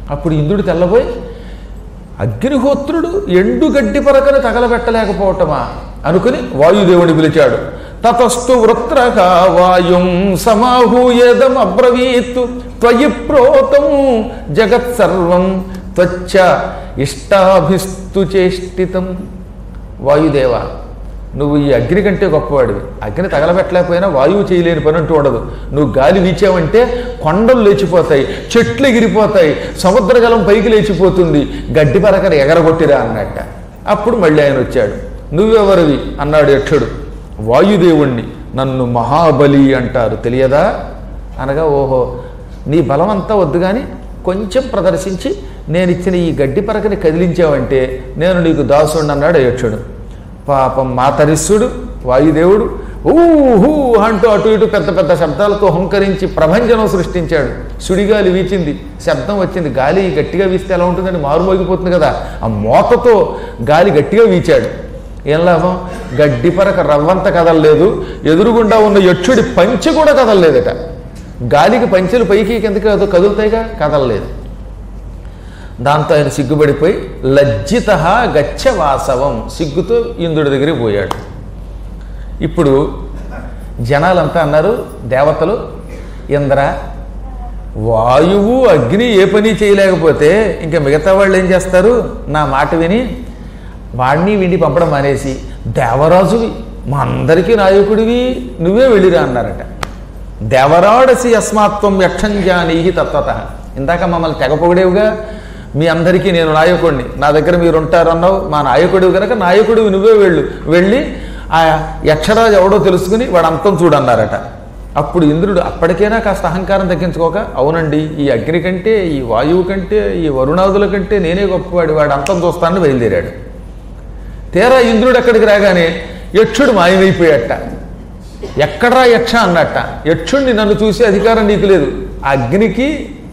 అప్పుడు ఇంద్రుడు తెల్లబోయి అగ్నిహోత్రుడు ఎండు గడ్డి పరకని తగలబెట్టలేకపోవటమా అనుకుని వాయుదేవుని పిలిచాడు తతస్తు వృత్రక వాయుం సమాహూయేదం అబ్రవీత్ త్వయి ప్రోతం జగత్సర్వం త్వచ్చ ఇష్టాభిస్తు చేష్టితం వాయుదేవ నువ్వు ఈ అగ్ని కంటే గొప్పవాడివి అగ్ని తగలబెట్టలేకపోయినా వాయువు చేయలేని పని అంటూ ఉండదు నువ్వు గాలి వీచావంటే కొండలు లేచిపోతాయి చెట్లు ఎగిరిపోతాయి సముద్ర జలం పైకి లేచిపోతుంది గడ్డి పరకర ఎగరగొట్టిరా అన్నట్ట అప్పుడు మళ్ళీ ఆయన వచ్చాడు నువ్వెవరివి అన్నాడు యక్షుడు వాయుదేవుణ్ణి నన్ను మహాబలి అంటారు తెలియదా అనగా ఓహో నీ బలం అంతా వద్దు కానీ కొంచెం ప్రదర్శించి నేను ఇచ్చిన ఈ గడ్డి పరకని కదిలించావంటే నేను నీకు దాసుడు అన్నాడు యక్షుడు పాపం మాతరిస్సుడు వాయుదేవుడు ఊహూ అంటూ అటు ఇటు పెద్ద పెద్ద శబ్దాలతో హుంకరించి ప్రభంజనం సృష్టించాడు సుడిగాలి వీచింది శబ్దం వచ్చింది గాలి గట్టిగా వీస్తే ఎలా ఉంటుందని మారుమోగిపోతుంది కదా ఆ మోతతో గాలి గట్టిగా వీచాడు ఏం లాభం గడ్డి పరక రవ్వంత కదలలేదు ఎదురుగుండా ఉన్న యక్షుడి పంచె కూడా కదలలేదట గాలికి పంచెలు పైకి కిందకి ఏదో కదులుతాయిగా కదలలేదు దాంతో ఆయన సిగ్గుపడిపోయి లజ్జిత గచ్చ వాసవం సిగ్గుతో ఇంద్రుడి దగ్గరికి పోయాడు ఇప్పుడు జనాలంతా అన్నారు దేవతలు ఇంద్ర వాయువు అగ్ని ఏ పని చేయలేకపోతే ఇంకా మిగతా వాళ్ళు ఏం చేస్తారు నా మాట విని వాడిని వీడిని పంపడం మానేసి దేవరాజువి మా అందరికీ నాయకుడివి నువ్వే వెళ్ళిరా అన్నారట దేవరాడసి అస్మాత్వం యక్షంజానీహి తత్వత ఇందాక మమ్మల్ని తెగ పొగిడేవుగా మీ అందరికీ నేను నాయకుడిని నా దగ్గర మీరు ఉంటారన్నావు మా నాయకుడివి కనుక నాయకుడివి నువ్వే వెళ్ళు వెళ్ళి ఆ యక్షరాజు ఎవడో తెలుసుకుని వాడు అంతం చూడన్నారట అప్పుడు ఇంద్రుడు అప్పటికైనా కాస్త అహంకారం తగ్గించుకోక అవునండి ఈ అగ్ని కంటే ఈ వాయువు కంటే ఈ వరుణాదుల కంటే నేనే గొప్పవాడి వాడు అంతం చూస్తానని బయలుదేరాడు తీరా ఇంద్రుడు అక్కడికి రాగానే యక్షుడు మాయమైపోయాట ఎక్కడ్రా యక్ష అన్నట్ట యక్షుణ్ణి నన్ను చూసే అధికారం నీకు లేదు ఆ అగ్నికి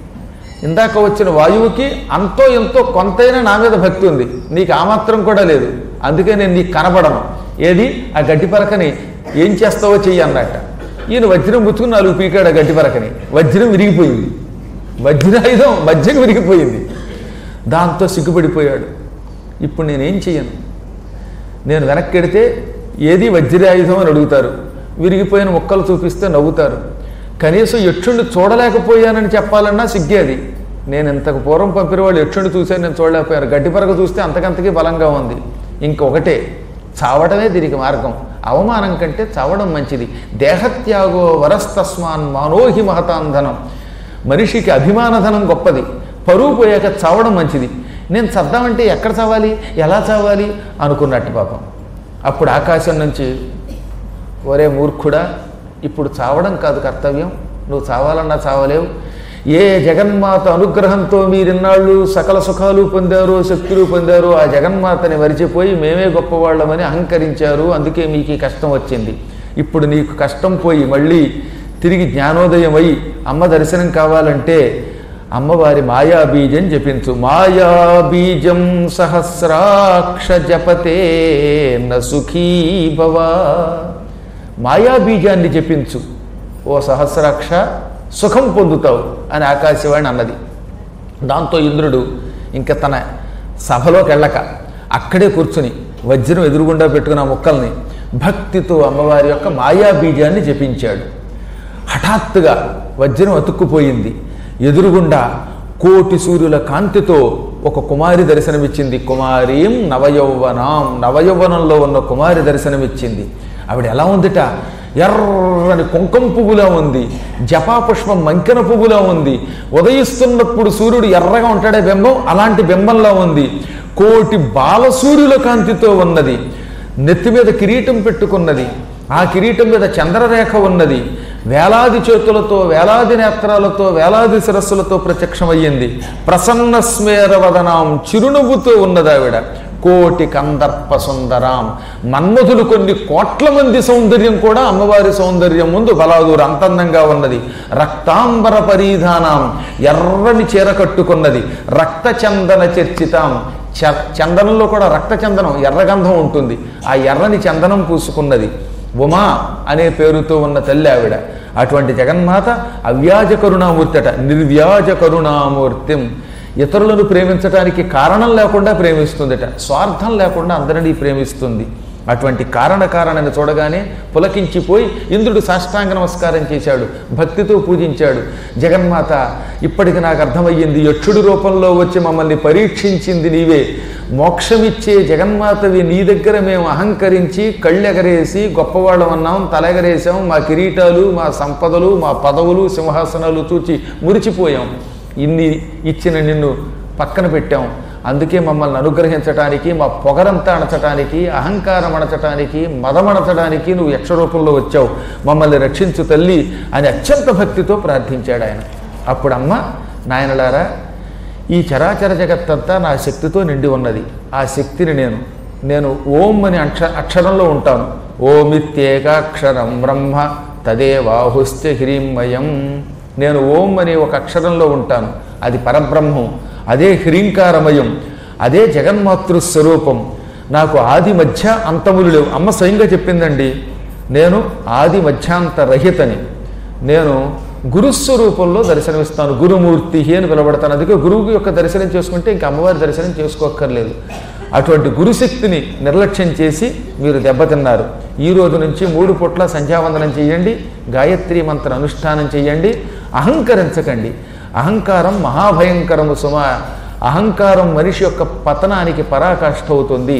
ఇందాక వచ్చిన వాయువుకి అంతో ఎంతో కొంతైనా నా మీద భక్తి ఉంది నీకు ఆ మాత్రం కూడా లేదు అందుకే నేను నీకు కనబడను ఏది ఆ గడ్డి పరకని ఏం చేస్తావో చెయ్యి అన్నట్ట ఈయన వజ్రం ముచ్చుకుని నాలుగు పీకాడు ఆ గడ్డి పరకని వజ్రం విరిగిపోయింది వజ్రాయుధం వజ్రం విరిగిపోయింది దాంతో సిగ్గుపడిపోయాడు ఇప్పుడు నేనేం చెయ్యను నేను వెనక్కి వెడితే ఏది వజ్రాయుధం అని అడుగుతారు విరిగిపోయిన ముక్కలు చూపిస్తే నవ్వుతారు కనీసం యక్షుణ్ణి చూడలేకపోయానని చెప్పాలన్నా సిగ్గేది నేను ఇంతకు పూర్వం పంపిన వాళ్ళు యక్షుణ్ణి చూశాను నేను చూడలేకపోయాను గడ్డి పరగ చూస్తే అంతకంతకీ బలంగా ఉంది ఇంకొకటే చావడమే దీనికి మార్గం అవమానం కంటే చావడం మంచిది దేహత్యాగో వరస్తస్మాన్ మానోహి మహతాంధనం మనిషికి అభిమానధనం గొప్పది పరువు పోయాక చావడం మంచిది నేను చద్దామంటే ఎక్కడ చావాలి ఎలా చావాలి అనుకున్నట్టు పాపం అప్పుడు ఆకాశం నుంచి ఒరే మూర్ఖుడా ఇప్పుడు చావడం కాదు కర్తవ్యం నువ్వు చావాలన్నా చావలేవు ఏ జగన్మాత అనుగ్రహంతో మీరిన్నాళ్ళు సకల సుఖాలు పొందారో శక్తులు పొందారో ఆ జగన్మాతని మరిచిపోయి మేమే గొప్పవాళ్ళమని అహంకరించారు అందుకే మీకు ఈ కష్టం వచ్చింది ఇప్పుడు నీకు కష్టం పోయి మళ్ళీ తిరిగి జ్ఞానోదయం అయి అమ్మ దర్శనం కావాలంటే అమ్మవారి మాయాబీజం జపించు మాయాబీజం సహస్రాక్ష జపతే న సుఖీ భవ మాయాబీజాన్ని జపించు ఓ సహస్రాక్ష సుఖం పొందుతావు అని ఆకాశవాణి అన్నది దాంతో ఇంద్రుడు ఇంకా తన సభలోకి వెళ్ళక అక్కడే కూర్చుని వజ్రం ఎదురుగుండా పెట్టుకున్న ముక్కల్ని భక్తితో అమ్మవారి యొక్క మాయాబీజాన్ని జపించాడు హఠాత్తుగా వజ్రం అతుక్కుపోయింది ఎదురుగుండా కోటి సూర్యుల కాంతితో ఒక కుమారి దర్శనమిచ్చింది కుమారీం నవయౌవనాం నవయౌవనంలో ఉన్న కుమారి దర్శనమిచ్చింది ఆవిడ ఎలా ఉందిట ఎర్రని కుంకం పువ్వులా ఉంది జపా పుష్పం మంకెన పువ్వులా ఉంది ఉదయిస్తున్నప్పుడు సూర్యుడు ఎర్రగా ఉంటాడే బింబం అలాంటి బింబంలా ఉంది కోటి బాలసూర్యుల కాంతితో ఉన్నది నెత్తి మీద కిరీటం పెట్టుకున్నది ఆ కిరీటం మీద చంద్రరేఖ ఉన్నది వేలాది చేతులతో వేలాది నేత్రాలతో వేలాది శిరస్సులతో ప్రత్యక్షమయ్యింది ప్రసన్న స్మేర వదనాం చిరునవ్వుతో ఉన్నదావిడ కోటి కందర్ప సుందరాం మన్మధులు కొన్ని కోట్ల మంది సౌందర్యం కూడా అమ్మవారి సౌందర్యం ముందు బలాదూరు అంతందంగా ఉన్నది రక్తాంబర పరిధానాం ఎర్రని చీర కట్టుకున్నది రక్త చందన చర్చితాం చ చందనంలో కూడా రక్త చందనం ఎర్రగంధం ఉంటుంది ఆ ఎర్రని చందనం పూసుకున్నది ఉమా అనే పేరుతో ఉన్న తల్లి ఆవిడ అటువంటి జగన్మాత అవ్యాజ కరుణామూర్తి అట నిర్వ్యాజ కరుణామూర్తిం ఇతరులను ప్రేమించడానికి కారణం లేకుండా ప్రేమిస్తుందట స్వార్థం లేకుండా అందరినీ ప్రేమిస్తుంది అటువంటి కారణ కారణాన్ని చూడగానే పులకించిపోయి ఇంద్రుడు సాష్టాంగ నమస్కారం చేశాడు భక్తితో పూజించాడు జగన్మాత ఇప్పటికి నాకు అర్థమయ్యింది యక్షుడి రూపంలో వచ్చి మమ్మల్ని పరీక్షించింది నీవే మోక్షమిచ్చే జగన్మాతవి నీ దగ్గర మేము అహంకరించి కళ్ళెగరేసి గొప్పవాళ్ళం అన్నాం తలెగరేసాం మా కిరీటాలు మా సంపదలు మా పదవులు సింహాసనాలు చూచి మురిచిపోయాం ఇన్ని ఇచ్చిన నిన్ను పక్కన పెట్టాం అందుకే మమ్మల్ని అనుగ్రహించటానికి మా పొగరంతా అణచటానికి అహంకారం అణచటానికి మదమణచడానికి నువ్వు యక్ష రూపంలో వచ్చావు మమ్మల్ని రక్షించు తల్లి అని అత్యంత భక్తితో ప్రార్థించాడు ఆయన అప్పుడు అమ్మ నాయనలారా ఈ చరాచర జగత్తంతా నా శక్తితో నిండి ఉన్నది ఆ శక్తిని నేను నేను ఓం అని అక్ష అక్షరంలో ఉంటాను ఓమిత్యేకాక్షరం బ్రహ్మ తదేవాహుస్య హ్రీంమయం నేను ఓం అనే ఒక అక్షరంలో ఉంటాను అది పరబ్రహ్మం అదే హ్రీంకారమయం అదే జగన్మాతృ స్వరూపం నాకు ఆది మధ్య అంతములు లేవు అమ్మ స్వయంగా చెప్పిందండి నేను ఆది మధ్యాంత రహితని నేను గురుస్వరూపంలో దర్శనమిస్తాను గురుమూర్తి అని పిలబడతాను అందుకే గురువు యొక్క దర్శనం చేసుకుంటే ఇంక అమ్మవారి దర్శనం చేసుకోక్కర్లేదు అటువంటి గురుశక్తిని నిర్లక్ష్యం చేసి మీరు దెబ్బతిన్నారు ఈ రోజు నుంచి మూడు పూట్ల సంధ్యావందనం చేయండి గాయత్రి మంత్ర అనుష్ఠానం చేయండి అహంకరించకండి అహంకారం మహాభయంకరము సుమ అహంకారం మనిషి యొక్క పతనానికి పరాకాష్ఠ అవుతుంది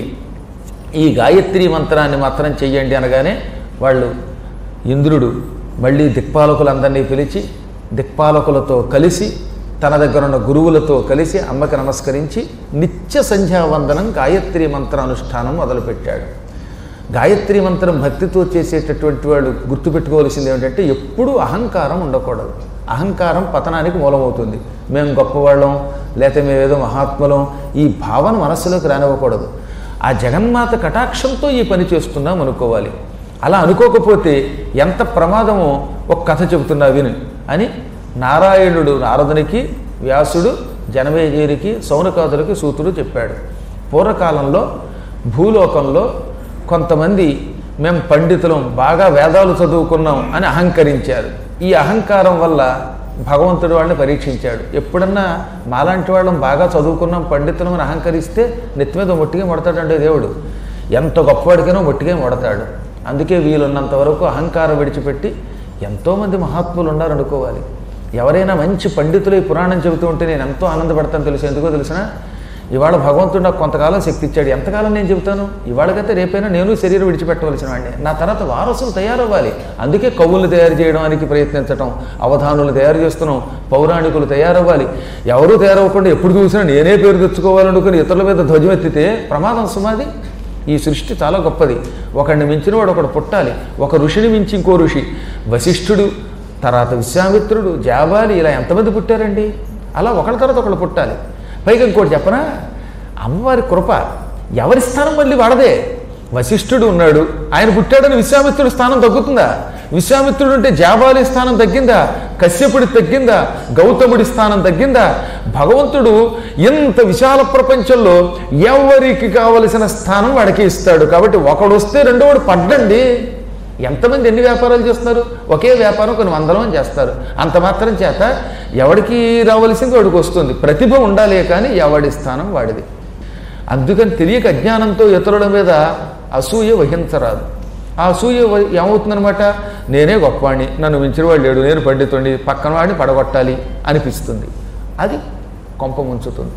ఈ గాయత్రి మంత్రాన్ని మాత్రం చెయ్యండి అనగానే వాళ్ళు ఇంద్రుడు మళ్ళీ దిక్పాలకులందరినీ పిలిచి దిక్పాలకులతో కలిసి తన దగ్గర ఉన్న గురువులతో కలిసి అమ్మకి నమస్కరించి నిత్య సంధ్యావందనం గాయత్రి మంత్ర అనుష్ఠానం మొదలుపెట్టాడు గాయత్రి మంత్రం భక్తితో చేసేటటువంటి వాళ్ళు గుర్తుపెట్టుకోవాల్సింది ఏమిటంటే ఎప్పుడూ అహంకారం ఉండకూడదు అహంకారం పతనానికి మూలమవుతుంది మేము గొప్పవాళ్ళం లేకపోతే మేమేదో మహాత్ములం ఈ భావన మనస్సులోకి రానివ్వకూడదు ఆ జగన్మాత కటాక్షంతో ఈ పని చేస్తున్నాం అనుకోవాలి అలా అనుకోకపోతే ఎంత ప్రమాదమో ఒక కథ చెబుతున్నా విను అని నారాయణుడు నారదునికి వ్యాసుడు జనమేజయునికి సౌనకాదులకి సూతుడు చెప్పాడు పూర్వకాలంలో భూలోకంలో కొంతమంది మేము పండితులం బాగా వేదాలు చదువుకున్నాం అని అహంకరించారు ఈ అహంకారం వల్ల భగవంతుడు వాళ్ళని పరీక్షించాడు ఎప్పుడన్నా మాలాంటి వాళ్ళం బాగా చదువుకున్నాం పండితులం అని అహంకరిస్తే నెత్తి మీద మొట్టిగా మొడతాడండి దేవుడు ఎంత గొప్పవాడికైనా మొట్టిగా మొడతాడు అందుకే వీలున్నంత వరకు అహంకారం విడిచిపెట్టి ఎంతోమంది మహాత్ములు ఉన్నారు అనుకోవాలి ఎవరైనా మంచి పండితులు ఈ పురాణం చెబుతూ ఉంటే నేను ఎంతో ఆనందపడతాను తెలుసు ఎందుకో తెలిసినా ఇవాళ భగవంతుడు నాకు కొంతకాలం శక్తి ఇచ్చాడు ఎంతకాలం నేను చెబుతాను ఇవాళకైతే రేపైనా నేను శరీరం విడిచిపెట్టవలసిన వాడిని నా తర్వాత వారసులు తయారవ్వాలి అందుకే కవులు తయారు చేయడానికి ప్రయత్నించటం అవధానులు తయారు చేస్తున్నాం పౌరాణికులు తయారవ్వాలి ఎవరూ తయారవ్వకుండా ఎప్పుడు చూసినా నేనే పేరు తెచ్చుకోవాలనుకుని ఇతరుల మీద ధ్వజం ఎత్తితే ప్రమాదం సుమాది ఈ సృష్టి చాలా గొప్పది ఒకడిని మించిన వాడు ఒకడు పుట్టాలి ఒక ఋషిని మించి ఇంకో ఋషి వశిష్ఠుడు తర్వాత విశ్వామిత్రుడు జాబాలి ఇలా ఎంతమంది పుట్టారండి అలా ఒకళ్ళ తర్వాత ఒకళ్ళు పుట్టాలి పైగా ఇంకోటి చెప్పనా అమ్మవారి కృప ఎవరి స్థానం మళ్ళీ వాడదే వశిష్ఠుడు ఉన్నాడు ఆయన పుట్టాడని విశ్వామిత్రుడి స్థానం తగ్గుతుందా విశ్వామిత్రుడు ఉంటే జాబాలి స్థానం తగ్గిందా కశ్యపుడి తగ్గిందా గౌతముడి స్థానం తగ్గిందా భగవంతుడు ఇంత విశాల ప్రపంచంలో ఎవరికి కావలసిన స్థానం వాడికి ఇస్తాడు కాబట్టి ఒకడు వస్తే రెండోవాడు పడ్డండి ఎంతమంది ఎన్ని వ్యాపారాలు చేస్తున్నారు ఒకే వ్యాపారం కొన్ని వందల మంది చేస్తారు అంత మాత్రం చేత ఎవడికి రావలసింది వాడికి వస్తుంది ప్రతిభ ఉండాలే కానీ ఎవడి స్థానం వాడిది అందుకని తెలియక అజ్ఞానంతో ఇతరుల మీద అసూయ వహించరాదు ఆ అసూయ వ- ఏమవుతుందనమాట నేనే గొప్పవాణ్ణి నన్ను మించిన వాడు లేడు నేను పండితుడిని పక్కన వాడిని పడగొట్టాలి అనిపిస్తుంది అది కొంప ముంచుతుంది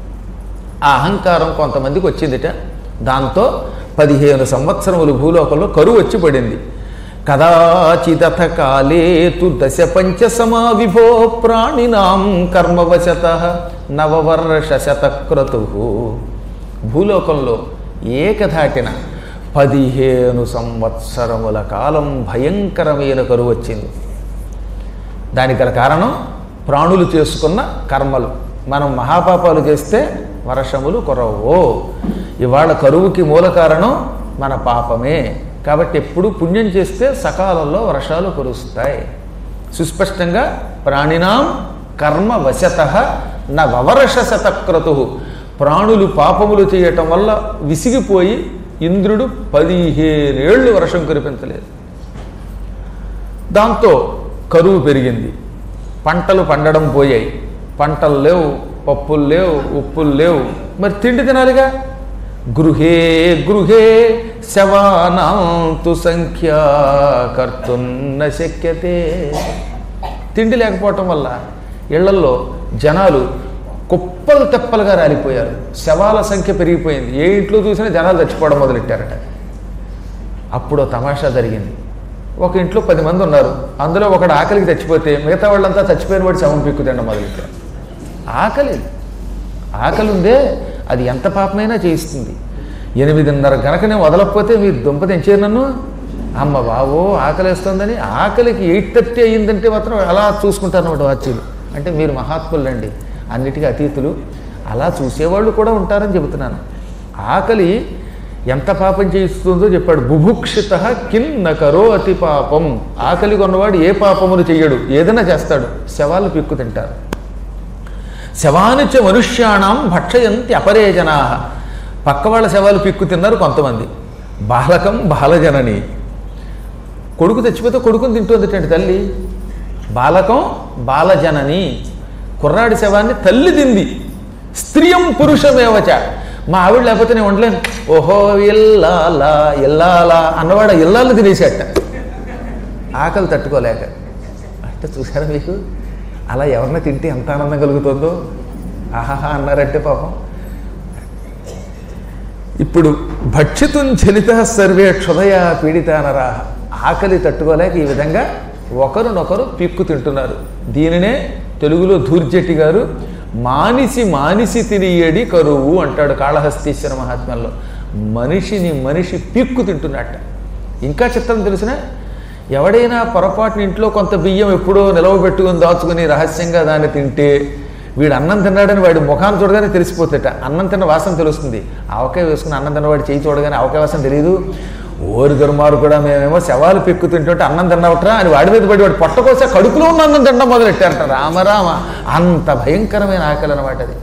ఆ అహంకారం కొంతమందికి వచ్చిందిట దాంతో పదిహేను సంవత్సరములు భూలోకంలో కరువు వచ్చి పడింది కదాచిదథ కాలేతు దశ పంచ సమావిభో ప్రాణినాం కర్మవశత నవవర్ష శతక్రతు భూలోకంలో ఏకధాటిన పదిహేను సంవత్సరముల కాలం భయంకరమైన కరువు వచ్చింది దానికి గల కారణం ప్రాణులు చేసుకున్న కర్మలు మనం మహాపాపాలు చేస్తే వర్షములు కురవు ఇవాళ కరువుకి మూల కారణం మన పాపమే కాబట్టి ఎప్పుడు పుణ్యం చేస్తే సకాలంలో వర్షాలు కురుస్తాయి సుస్పష్టంగా ప్రాణినాం కర్మ వశత నవవర్ష శతక్రతు ప్రాణులు పాపములు చేయటం వల్ల విసిగిపోయి ఇంద్రుడు పదిహేనేళ్ళు వర్షం కురిపించలేదు దాంతో కరువు పెరిగింది పంటలు పండడం పోయాయి పంటలు లేవు పప్పులు లేవు ఉప్పులు లేవు మరి తిండి తినాలిగా గృహే గృహే శవానాంతు సంఖ్య కర్తున్న శక్యతే తిండి లేకపోవటం వల్ల ఇళ్లల్లో జనాలు కుప్పలు తెప్పలుగా రాలిపోయారు శవాల సంఖ్య పెరిగిపోయింది ఏ ఇంట్లో చూసినా జనాలు చచ్చిపోవడం మొదలెట్టారట అప్పుడు ఓ తమాషా జరిగింది ఒక ఇంట్లో పది మంది ఉన్నారు అందులో ఒకడు ఆకలికి చచ్చిపోతే మిగతా వాళ్ళంతా చచ్చిపోయిన వాడు శవం పిక్కు తినడం మొదలెట్టారు ఆకలి ఆకలి ఉందే అది ఎంత పాపమైనా చేయిస్తుంది ఎనిమిదిన్నర గనకనే వదలకపోతే మీరు దుంప తెంచారు నన్ను అమ్మ బావో ఆకలిస్తుందని ఆకలికి ఎయిట్ థర్టీ అయ్యిందంటే మాత్రం అలా చూసుకుంటారు అన్నమాట వాచ్యులు అంటే మీరు మహాత్ములండి అన్నిటికీ అతీతులు అలా చూసేవాళ్ళు కూడా ఉంటారని చెబుతున్నాను ఆకలి ఎంత పాపం చేయిస్తుందో చెప్పాడు బుభుక్షిత కిన్న కరో అతి పాపం ఆకలి కొన్నవాడు ఏ పాపమును చెయ్యడు ఏదైనా చేస్తాడు శవాలు పిక్కు తింటారు శవానిచ మనుష్యాణం భక్షయంతి అపరే జనా పక్క వాళ్ళ శవాలు పిక్కు తిన్నారు కొంతమంది బాలకం బాలజనని కొడుకు తెచ్చిపోతే కొడుకుని తింటుందిటండి తల్లి బాలకం బాలజనని కుర్రాడి శవాన్ని తల్లి తింది స్త్రీయం పురుషమేవచ మా ఆవిడ లేకపోతే నేను ఉండలేను ఓహో ఇల్లాలా ఇల్లాలా అన్నవాడు ఇల్లాలు తినేసేట ఆకలి తట్టుకోలేక అంటే చూసారా మీకు అలా ఎవరిని తింటే ఎంత ఆనందం కలుగుతుందో ఆహాహా అన్నారంటే పాపం ఇప్పుడు భక్షితుం చలిత సర్వే క్షుదయ పీడితానరా ఆకలి తట్టుకోలేక ఈ విధంగా ఒకరినొకరు పిక్కు తింటున్నారు దీనినే తెలుగులో ధూర్జటి గారు మానిసి మానిసి తినియడి కరువు అంటాడు కాళహస్తీశ్వర మహాత్మ్యంలో మనిషిని మనిషి పిక్కు తింటున్నట్ట ఇంకా చిత్రం తెలిసిన ఎవడైనా పొరపాటున ఇంట్లో కొంత బియ్యం ఎప్పుడో నిలవబెట్టుకుని దాచుకుని రహస్యంగా దాన్ని తింటే వీడు అన్నం తిన్నాడని వాడి ముఖాన్ని చూడగానే తెలిసిపోతేట అన్నం తిన్న వాసన తెలుస్తుంది ఆవకాయ వేసుకుని అన్నం తిన్నవాడు చేయి చూడగానే ఆవకాయ వాసన తెలియదు ఓరి దుర్మారు కూడా మేమేమో శవాలు పెక్కు తింటుంటే అన్నం తిన్నవట్రా అని వాడి మీద పడి వాడు పొట్టకోసే కడుపులో ఉన్న అన్నం తినడం మొదలెట్టారట రామరామ అంత భయంకరమైన ఆకలి అనమాట అది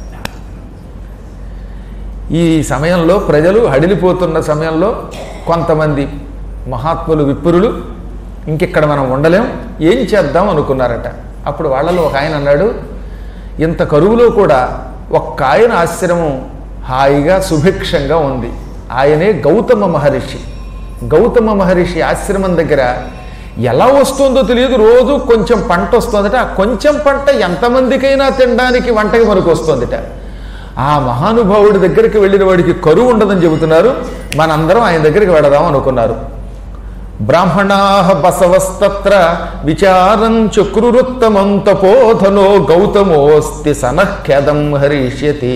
ఈ సమయంలో ప్రజలు హడిలిపోతున్న సమయంలో కొంతమంది మహాత్ములు విప్రులు ఇంకెక్కడ మనం ఉండలేం ఏం చేద్దాం అనుకున్నారట అప్పుడు వాళ్ళలో ఒక ఆయన అన్నాడు ఇంత కరువులో కూడా ఒక్క ఆయన ఆశ్రమం హాయిగా సుభిక్షంగా ఉంది ఆయనే గౌతమ మహర్షి గౌతమ మహర్షి ఆశ్రమం దగ్గర ఎలా వస్తుందో తెలియదు రోజు కొంచెం పంట వస్తుందట ఆ కొంచెం పంట ఎంతమందికైనా తినడానికి వంటకి మనకు వస్తుందట ఆ మహానుభావుడి దగ్గరికి వెళ్ళిన వాడికి కరువు ఉండదని చెబుతున్నారు మనందరం ఆయన దగ్గరికి వెళదాం అనుకున్నారు బ్రాహ్మణా బసవస్తత్ర విచారం చక్రురుత్తమం తపోధనో గౌతమోస్తి సనఃఖ్యదం హరిష్యతి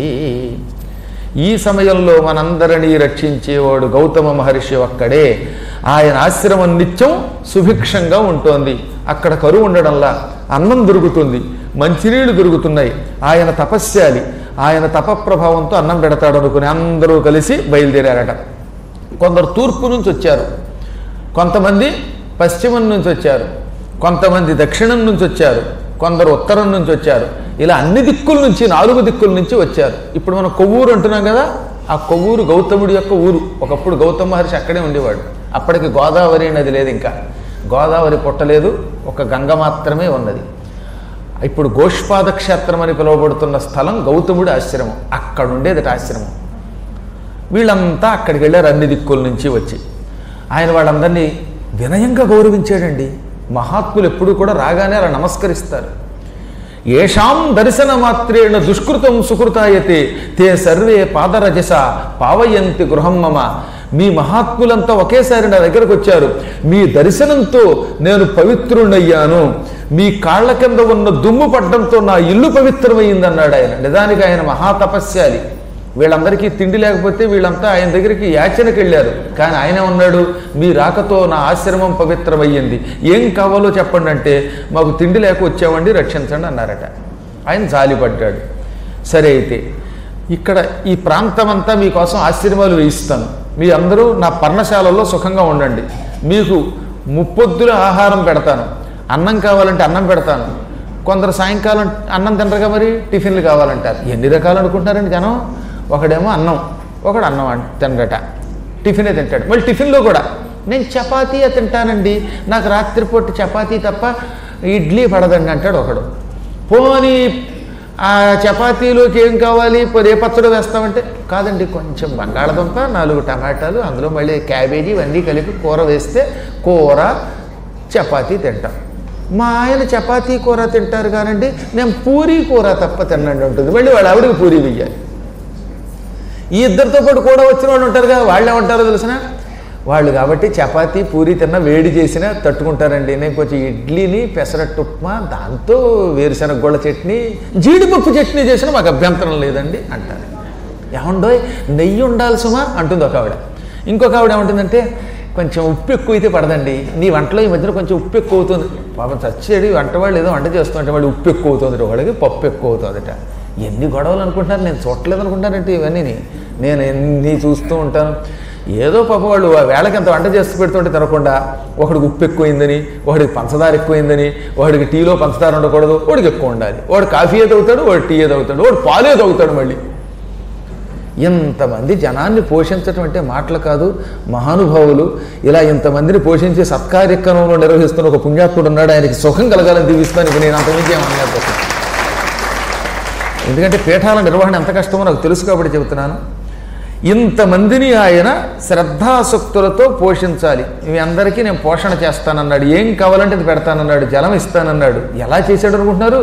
ఈ సమయంలో మనందరినీ రక్షించేవాడు గౌతమ మహర్షి ఒక్కడే ఆయన ఆశ్రమం నిత్యం సుభిక్షంగా ఉంటుంది అక్కడ కరువు ఉండడంలా అన్నం దొరుకుతుంది మంచినీళ్లు దొరుకుతున్నాయి ఆయన తపస్యాలి ఆయన తప ప్రభావంతో అన్నం పెడతాడు అనుకుని అందరూ కలిసి బయలుదేరారట కొందరు తూర్పు నుంచి వచ్చారు కొంతమంది పశ్చిమం నుంచి వచ్చారు కొంతమంది దక్షిణం నుంచి వచ్చారు కొందరు ఉత్తరం నుంచి వచ్చారు ఇలా అన్ని దిక్కుల నుంచి నాలుగు దిక్కుల నుంచి వచ్చారు ఇప్పుడు మనం కొవ్వూరు అంటున్నాం కదా ఆ కొవ్వూరు గౌతముడి యొక్క ఊరు ఒకప్పుడు గౌతమ మహర్షి అక్కడే ఉండేవాడు అప్పటికి గోదావరి నది లేదు ఇంకా గోదావరి పుట్టలేదు ఒక గంగ మాత్రమే ఉన్నది ఇప్పుడు గోష్పాద క్షేత్రం అని పిలువబడుతున్న స్థలం గౌతముడి ఆశ్రమం అక్కడ ఉండేది ఆశ్రమం వీళ్ళంతా అక్కడికి వెళ్ళారు అన్ని దిక్కుల నుంచి వచ్చి ఆయన వాళ్ళందరినీ వినయంగా గౌరవించాడండి మహాత్ములు ఎప్పుడూ కూడా రాగానే అలా నమస్కరిస్తారు ఏషాం దర్శన మాత్రేణ దుష్కృతం సుకృతాయతే తే సర్వే పాదరజస పావయంతి గృహం మమ మీ మహాత్ములంతా ఒకేసారి నా దగ్గరకు వచ్చారు మీ దర్శనంతో నేను పవిత్రుణ్ణయ్యాను మీ కాళ్ళ కింద ఉన్న దుమ్ము పడ్డంతో నా ఇల్లు పవిత్రమైందన్నాడు ఆయన నిజానికి ఆయన మహాతపస్యాలి వీళ్ళందరికీ తిండి లేకపోతే వీళ్ళంతా ఆయన దగ్గరికి యాచనకి వెళ్ళారు కానీ ఆయన ఉన్నాడు మీ రాకతో నా ఆశ్రమం పవిత్రమయ్యింది ఏం కావాలో చెప్పండి అంటే మాకు తిండి లేక వచ్చామండి రక్షించండి అన్నారట ఆయన జాలిపడ్డాడు సరే అయితే ఇక్కడ ఈ ప్రాంతం అంతా మీకోసం ఆశ్రమాలు వేయిస్తాను మీ అందరూ నా పర్ణశాలలో సుఖంగా ఉండండి మీకు ముప్పొద్దుల ఆహారం పెడతాను అన్నం కావాలంటే అన్నం పెడతాను కొందరు సాయంకాలం అన్నం తినరుగా మరి టిఫిన్లు కావాలంటారు ఎన్ని రకాలు అనుకుంటారండి జనం ఒకడేమో అన్నం ఒకడు అన్నం అన్- తినడట టిఫినే తింటాడు మళ్ళీ టిఫిన్లో కూడా నేను చపాతీ తింటానండి నాకు రాత్రిపూట చపాతీ తప్ప ఇడ్లీ పడదండి అంటాడు ఒకడు పోనీ ఆ చపాతీలోకి ఏం కావాలి ఇప్పుడు ఏ పచ్చడి వేస్తామంటే కాదండి కొంచెం బంగాళదుంప నాలుగు టమాటాలు అందులో మళ్ళీ క్యాబేజీ ఇవన్నీ కలిపి కూర వేస్తే కూర చపాతీ తింటాం మా ఆయన చపాతీ కూర తింటారు కానండి నేను పూరీ కూర తప్ప తినండి ఉంటుంది మళ్ళీ వాళ్ళ ఆవిడకి పూరీ వెయ్యాలి ఈ ఇద్దరితో పాటు కూడా వచ్చిన వాళ్ళు ఉంటారు కదా వాళ్ళు ఏమంటారో తెలిసిన వాళ్ళు కాబట్టి చపాతీ పూరి తిన్న వేడి చేసినా తట్టుకుంటారండి నేను కొంచెం ఇడ్లీని పెసరట్టు ఉప్మా దాంతో వేరుశనగ గోళ్ళ చట్నీ జీడిపప్పు చట్నీ చేసినా మాకు అభ్యంతరం లేదండి అంటారు ఏమండోయ్ నెయ్యి ఉండాలి సుమా అంటుంది ఒక ఆవిడ ఇంకొక ఆవిడ ఏమంటుందంటే కొంచెం ఉప్పు ఎక్కువ అయితే పడదండి నీ వంటలో ఈ మధ్యన కొంచెం ఉప్పు ఎక్కువ అవుతుంది పాపం చచ్చేది వంట వాళ్ళు ఏదో వంట చేస్తుంటే వాళ్ళు ఉప్పు ఎక్కువ అవుతుంది ఒకడికి పప్పు ఎక్కువ అవుతుందట ఎన్ని గొడవలు అనుకుంటున్నారు నేను చూడలేదు అనుకుంటానంటే ఇవన్నీ నేను ఎన్ని చూస్తూ ఉంటాను ఏదో పాప వాళ్ళు ఆ వేళకి ఎంత వంట చేసి పెడుతుంటే తినకుండా ఒకడికి ఉప్పు ఎక్కువైందని ఒకడికి పంచదార ఎక్కువైందని ఒకడికి టీలో పంచదార ఉండకూడదు వాడికి ఎక్కువ ఉండాలి వాడు కాఫీ ఏ తాగుతాడు వాడు టీ ఏ తాగుతాడు వాడు పాలే తాగుతాడు మళ్ళీ ఇంతమంది జనాన్ని పోషించటం అంటే మాటలు కాదు మహానుభావులు ఇలా ఇంతమందిని పోషించి సత్కార్యక్రమంలో నిర్వహిస్తున్న ఒక పుణ్యాత్ముడు ఉన్నాడు ఆయనకి సుఖం కలగాలని దీవిస్తాను ఇక నేను అంతమించి ఏమనలేదు ఎందుకంటే పీఠాల నిర్వహణ ఎంత కష్టమో నాకు తెలుసు కాబట్టి చెబుతున్నాను ఇంతమందిని ఆయన శ్రద్ధాసక్తులతో పోషించాలి మీ అందరికీ నేను పోషణ చేస్తానన్నాడు ఏం కావాలంటే అది పెడతానన్నాడు జలం ఇస్తానన్నాడు ఎలా చేశాడు అనుకుంటున్నారు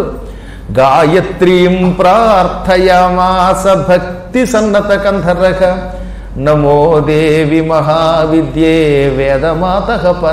గాయత్రీం ప్రార్థయామాస భక్తి సన్నత కంధరక నమో దేవి మహావిద్యే వేదమాత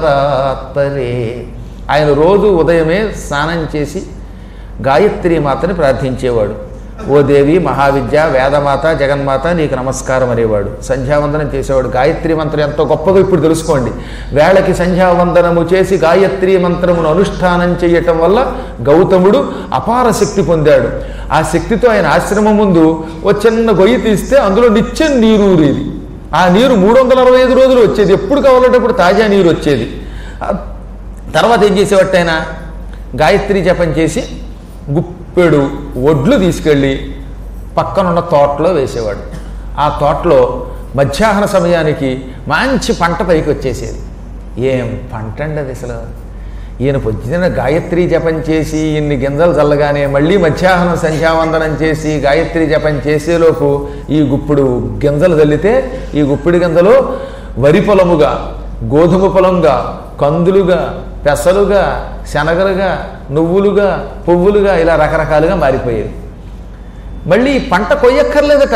పరాత్పరే ఆయన రోజు ఉదయమే స్నానం చేసి గాయత్రి మాతని ప్రార్థించేవాడు ఓ దేవి మహావిద్య వేదమాత జగన్మాత నీకు నమస్కారం అనేవాడు సంధ్యావందనం చేసేవాడు గాయత్రి మంత్రం ఎంతో గొప్పగా ఇప్పుడు తెలుసుకోండి వేళకి సంధ్యావందనము చేసి గాయత్రి మంత్రమును అనుష్ఠానం చేయటం వల్ల గౌతముడు అపార శక్తి పొందాడు ఆ శక్తితో ఆయన ఆశ్రమం ముందు ఓ చిన్న గొయ్యి తీస్తే అందులో నిత్యం నీరు ఊరేది ఆ నీరు మూడు వందల అరవై ఐదు రోజులు వచ్చేది ఎప్పుడు కావాలంటే తాజా నీరు వచ్చేది ఆ తర్వాత ఏం చేసేవాడు ఆయన గాయత్రి జపం చేసి గుప్పెడు ఒడ్లు తీసుకెళ్ళి పక్కనున్న తోటలో వేసేవాడు ఆ తోటలో మధ్యాహ్న సమయానికి మంచి పంట పైకి వచ్చేసేది ఏం పంట అండి అది అసలు ఈయన పొద్దున గాయత్రి జపం చేసి ఇన్ని గింజలు చల్లగానే మళ్ళీ మధ్యాహ్నం సంధ్యావందనం చేసి గాయత్రి జపం చేసేలోపు ఈ గుప్పుడు గింజలు చల్లితే ఈ గుప్పిడి గింజలు వరి పొలముగా గోధుమ పొలంగా కందులుగా పెసలుగా శనగలుగా నువ్వులుగా పువ్వులుగా ఇలా రకరకాలుగా మారిపోయేవి మళ్ళీ ఈ పంట కొయ్యక్కర్లేదట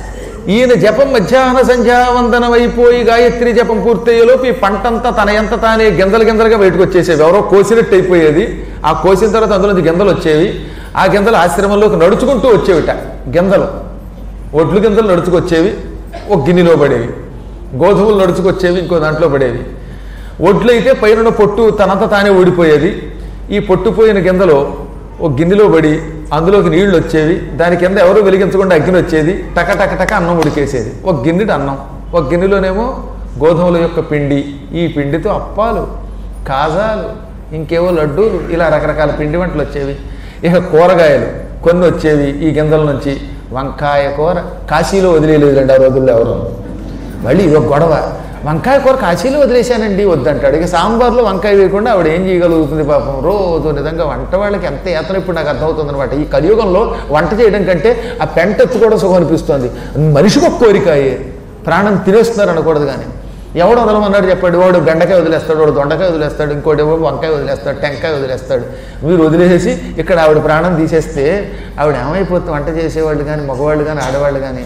ఈయన జపం మధ్యాహ్న సంధ్యావందనం అయిపోయి గాయత్రి జపం పూర్తయ్యేలోపు ఈ పంటంతా తన ఎంత తానే గింజలు గింజలుగా బయటకు వచ్చేసేవి ఎవరో కోసినట్టు అయిపోయేది ఆ కోసిన తర్వాత అందులో నుంచి గింజలు వచ్చేవి ఆ గింజలు ఆశ్రమంలోకి నడుచుకుంటూ వచ్చేవిట గింజలు ఒడ్లు గింజలు నడుచుకొచ్చేవి ఒక గిన్నెలో పడేవి గోధుమలు నడుచుకొచ్చేవి ఇంకో దాంట్లో పడేవి ఒడ్లు అయితే పైన పొట్టు తనంత తానే ఊడిపోయేది ఈ పొట్టుపోయిన గింజలో ఒక గిన్నెలో పడి అందులోకి నీళ్లు వచ్చేవి దాని కింద ఎవరు వెలిగించకుండా అగ్ని వచ్చేది టక టక టక అన్నం ఉడికేసేది ఒక గిన్నెడు అన్నం ఒక గిన్నెలోనేమో గోధుమల యొక్క పిండి ఈ పిండితో అప్పాలు కాజాలు ఇంకేవో లడ్డూలు ఇలా రకరకాల పిండి వంటలు వచ్చేవి ఇక కూరగాయలు కొన్ని వచ్చేవి ఈ గింజల నుంచి వంకాయ కూర కాశీలో వదిలేయలేదండి ఆ రోజుల్లో ఎవరు మళ్ళీ ఇదొక గొడవ వంకాయ కూర కాశీలో వదిలేశానండి వద్దంటాడు ఇక సాంబార్లో వంకాయ వేయకుండా ఆవిడ ఏం చేయగలుగుతుంది పాపం రోజు నిజంగా వంట వాళ్ళకి ఎంత యాత్ర ఇప్పుడు నాకు అర్థమవుతుంది అనమాట ఈ కలియుగంలో వంట చేయడం కంటే ఆ పెంట ఎత్తుకోవడం సుఖం అనిపిస్తుంది మనిషికి ఒక కోరికాయే ప్రాణం తినేస్తున్నారు అనకూడదు కానీ ఎవడు వదలమన్నాడు చెప్పాడు వాడు బెండకాయ వదిలేస్తాడు వాడు దొండకాయ వదిలేస్తాడు ఇంకోటి ఎవడు వంకాయ వదిలేస్తాడు టెంకాయ వదిలేస్తాడు మీరు వదిలేసి ఇక్కడ ఆవిడ ప్రాణం తీసేస్తే ఆవిడ ఏమైపోతుంది వంట చేసేవాళ్ళు కానీ మగవాళ్ళు కానీ ఆడవాళ్ళు కానీ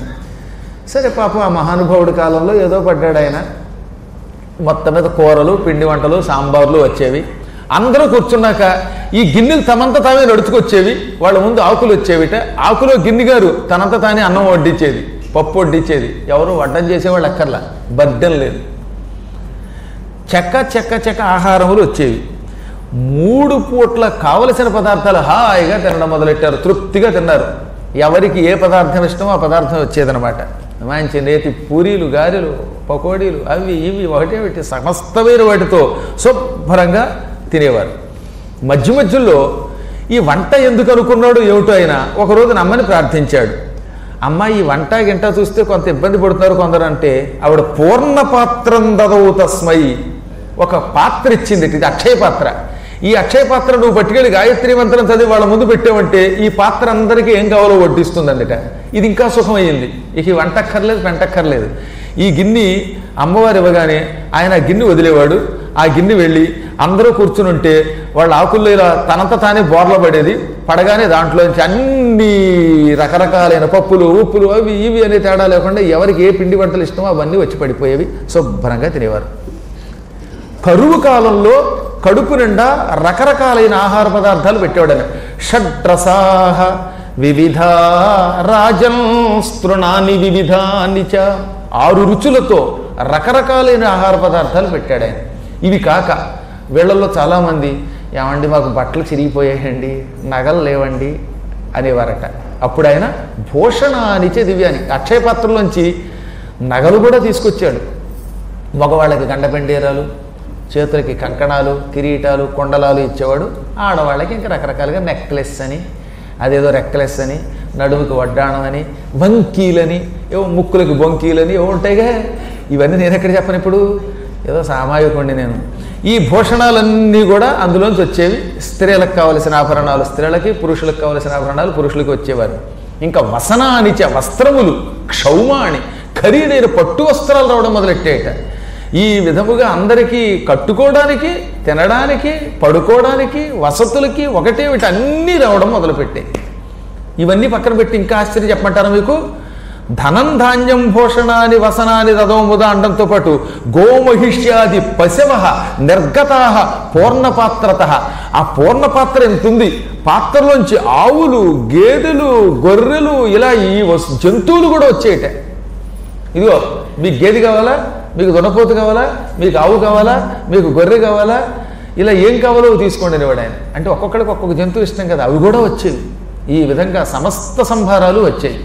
సరే పాపం ఆ మహానుభావుడి కాలంలో ఏదో పడ్డాడు ఆయన మొత్తం మీద కూరలు పిండి వంటలు సాంబార్లు వచ్చేవి అందరూ కూర్చున్నాక ఈ గిన్నెలు తమంత తామే నడుచుకొచ్చేవి వాళ్ళ ముందు ఆకులు వచ్చేవిట ఆకులో గిన్నె గారు తనంత తానే అన్నం వడ్డించేది పప్పు వడ్డించేది ఎవరు వడ్డం చేసేవాళ్ళు అక్కర్లా బద్దం లేదు చెక్క చెక్క చెక్క ఆహారములు వచ్చేవి మూడు పూట్ల కావలసిన పదార్థాలు హాయిగా తినడం మొదలెట్టారు తృప్తిగా తిన్నారు ఎవరికి ఏ పదార్థం ఇష్టమో ఆ పదార్థం వచ్చేదనమాట మంచి నేతి పూరీలు గారెలు పకోడీలు అవి ఇవి ఒకటే ఒకటి సమస్తమైన వాటితో శుభ్రంగా తినేవారు మధ్య మధ్యలో ఈ వంట ఎందుకు అనుకున్నాడు ఏమిటో అయినా ఒకరోజు అమ్మని ప్రార్థించాడు అమ్మ ఈ వంట గింట చూస్తే కొంత ఇబ్బంది పడుతున్నారు కొందరు అంటే ఆవిడ పూర్ణ పాత్రం దదవు తస్మై ఒక పాత్ర ఇచ్చింది ఇది అక్షయ పాత్ర ఈ అక్షయ పాత్ర నువ్వు పట్టుకెళ్ళి గాయత్రి మంత్రం చదివి వాళ్ళ ముందు పెట్టావంటే ఈ పాత్ర అందరికీ ఏం కావాలో వడ్డిస్తుందండిట ఇది ఇంకా సుఖమయ్యింది ఇక ఈ వంటక్కర్లేదు వెంటక్కర్లేదు ఈ గిన్నె అమ్మవారు ఇవ్వగానే ఆయన ఆ గిన్నె వదిలేవాడు ఆ గిన్నె వెళ్ళి అందరూ కూర్చుని ఉంటే వాళ్ళ ఆకుల్లో ఇలా తనంత తానే బోర్ల పడేది పడగానే దాంట్లోంచి అన్ని రకరకాలైన పప్పులు ఉప్పులు అవి ఇవి అనే తేడా లేకుండా ఎవరికి ఏ పిండి వంటలు ఇష్టమో అవన్నీ వచ్చి పడిపోయేవి శుభ్రంగా తినేవారు కరువు కాలంలో కడుపు నిండా రకరకాలైన ఆహార పదార్థాలు పెట్టేవాడని షడ్రసాహ వివిధ రాజన్ స్తృణాని వివిధాని చ ఆరు రుచులతో రకరకాలైన ఆహార పదార్థాలు పెట్టాడు ఆయన ఇవి కాక వీళ్ళల్లో చాలామంది ఏమండి మాకు బట్టలు చిరిగిపోయాయండి నగలు లేవండి అనేవారట అప్పుడు ఆయన భూషణానిచే దివ్యాని అక్షయ పాత్రలోంచి నగలు కూడా తీసుకొచ్చాడు మగవాళ్ళకి గండపెండేరాలు చేతులకి కంకణాలు కిరీటాలు కొండలాలు ఇచ్చేవాడు ఆడవాళ్ళకి ఇంకా రకరకాలుగా నెక్లెస్ అని అదేదో రెక్లెస్ అని నడుముకి వడ్డాణం అని వంకీలని ఏవో ముక్కులకి బొంకీలని ఏవో ఉంటాయిగా ఇవన్నీ నేను ఎక్కడ చెప్పను ఇప్పుడు ఏదో సామాజికండి నేను ఈ భూషణాలన్నీ కూడా అందులోంచి వచ్చేవి స్త్రీలకు కావలసిన ఆభరణాలు స్త్రీలకి పురుషులకు కావలసిన ఆభరణాలు పురుషులకి వచ్చేవారు ఇంకా వసనానిచ వస్త్రములు క్షౌమాణి ఖరీదైన పట్టు వస్త్రాలు రావడం మొదలెట్టేట ఈ విధముగా అందరికీ కట్టుకోవడానికి తినడానికి పడుకోవడానికి వసతులకి ఒకటే వీటి అన్నీ రావడం మొదలుపెట్టాయి ఇవన్నీ పక్కన పెట్టి ఇంకా ఆశ్చర్యం చెప్పమంటారా మీకు ధనం ధాన్యం భూషణాని వసనాని రథముద అనడంతో పాటు గోమహిష్యాది పశవ నిర్గతా పూర్ణపాత్రత ఆ పూర్ణపాత్ర ఎంత ఉంది పాత్రలోంచి ఆవులు గేదెలు గొర్రెలు ఇలా ఈ వస్- జంతువులు కూడా వచ్చేయట ఇదిగో మీకు గేదె కావాలా మీకు దున్నపోతు కావాలా మీకు ఆవు కావాలా మీకు గొర్రె కావాలా ఇలా ఏం కావాలో తీసుకోండి అనేవాడు ఆయన అంటే ఒక్కొక్కడికి ఒక్కొక్క జంతువు ఇష్టం కదా అవి కూడా వచ్చేవి ఈ విధంగా సమస్త సంభారాలు వచ్చాయి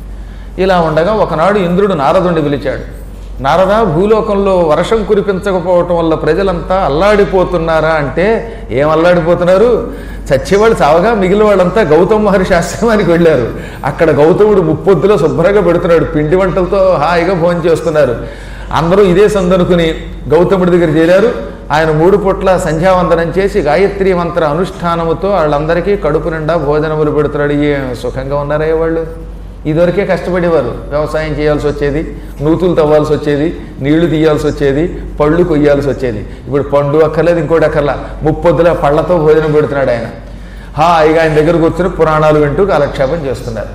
ఇలా ఉండగా ఒకనాడు ఇంద్రుడు నారదుడిని పిలిచాడు నారద భూలోకంలో వర్షం కురిపించకపోవటం వల్ల ప్రజలంతా అల్లాడిపోతున్నారా అంటే ఏం అల్లాడిపోతున్నారు చచ్చేవాళ్ళు చావగా మిగిలిన వాళ్ళంతా గౌతమ మహర్షి ఆశ్రమానికి వెళ్ళారు అక్కడ గౌతముడు ముప్పొద్దులో శుభ్రంగా పెడుతున్నాడు పిండి వంటలతో హాయిగా భోజనం చేస్తున్నారు అందరూ ఇదే సందనుకుని గౌతముడి దగ్గర చేరారు ఆయన మూడు పూట్ల సంధ్యావందనం చేసి గాయత్రి మంత్ర అనుష్ఠానముతో వాళ్ళందరికీ కడుపు నిండా భోజనములు పెడుతున్నాడు ఏం సుఖంగా ఉన్నారయ్య వాళ్ళు ఇదివరకే కష్టపడేవారు వ్యవసాయం చేయాల్సి వచ్చేది నూతులు తవ్వాల్సి వచ్చేది నీళ్లు తీయాల్సి వచ్చేది పళ్ళు కొయ్యాల్సి వచ్చేది ఇప్పుడు పండు అక్కర్లేదు ఇంకోటి అక్కర్లా ముప్పొద్దుల పళ్ళతో భోజనం పెడుతున్నాడు ఆయన హాయిగా ఆయన దగ్గర కూర్చొని పురాణాలు వింటూ కాలక్షేపం చేస్తున్నారు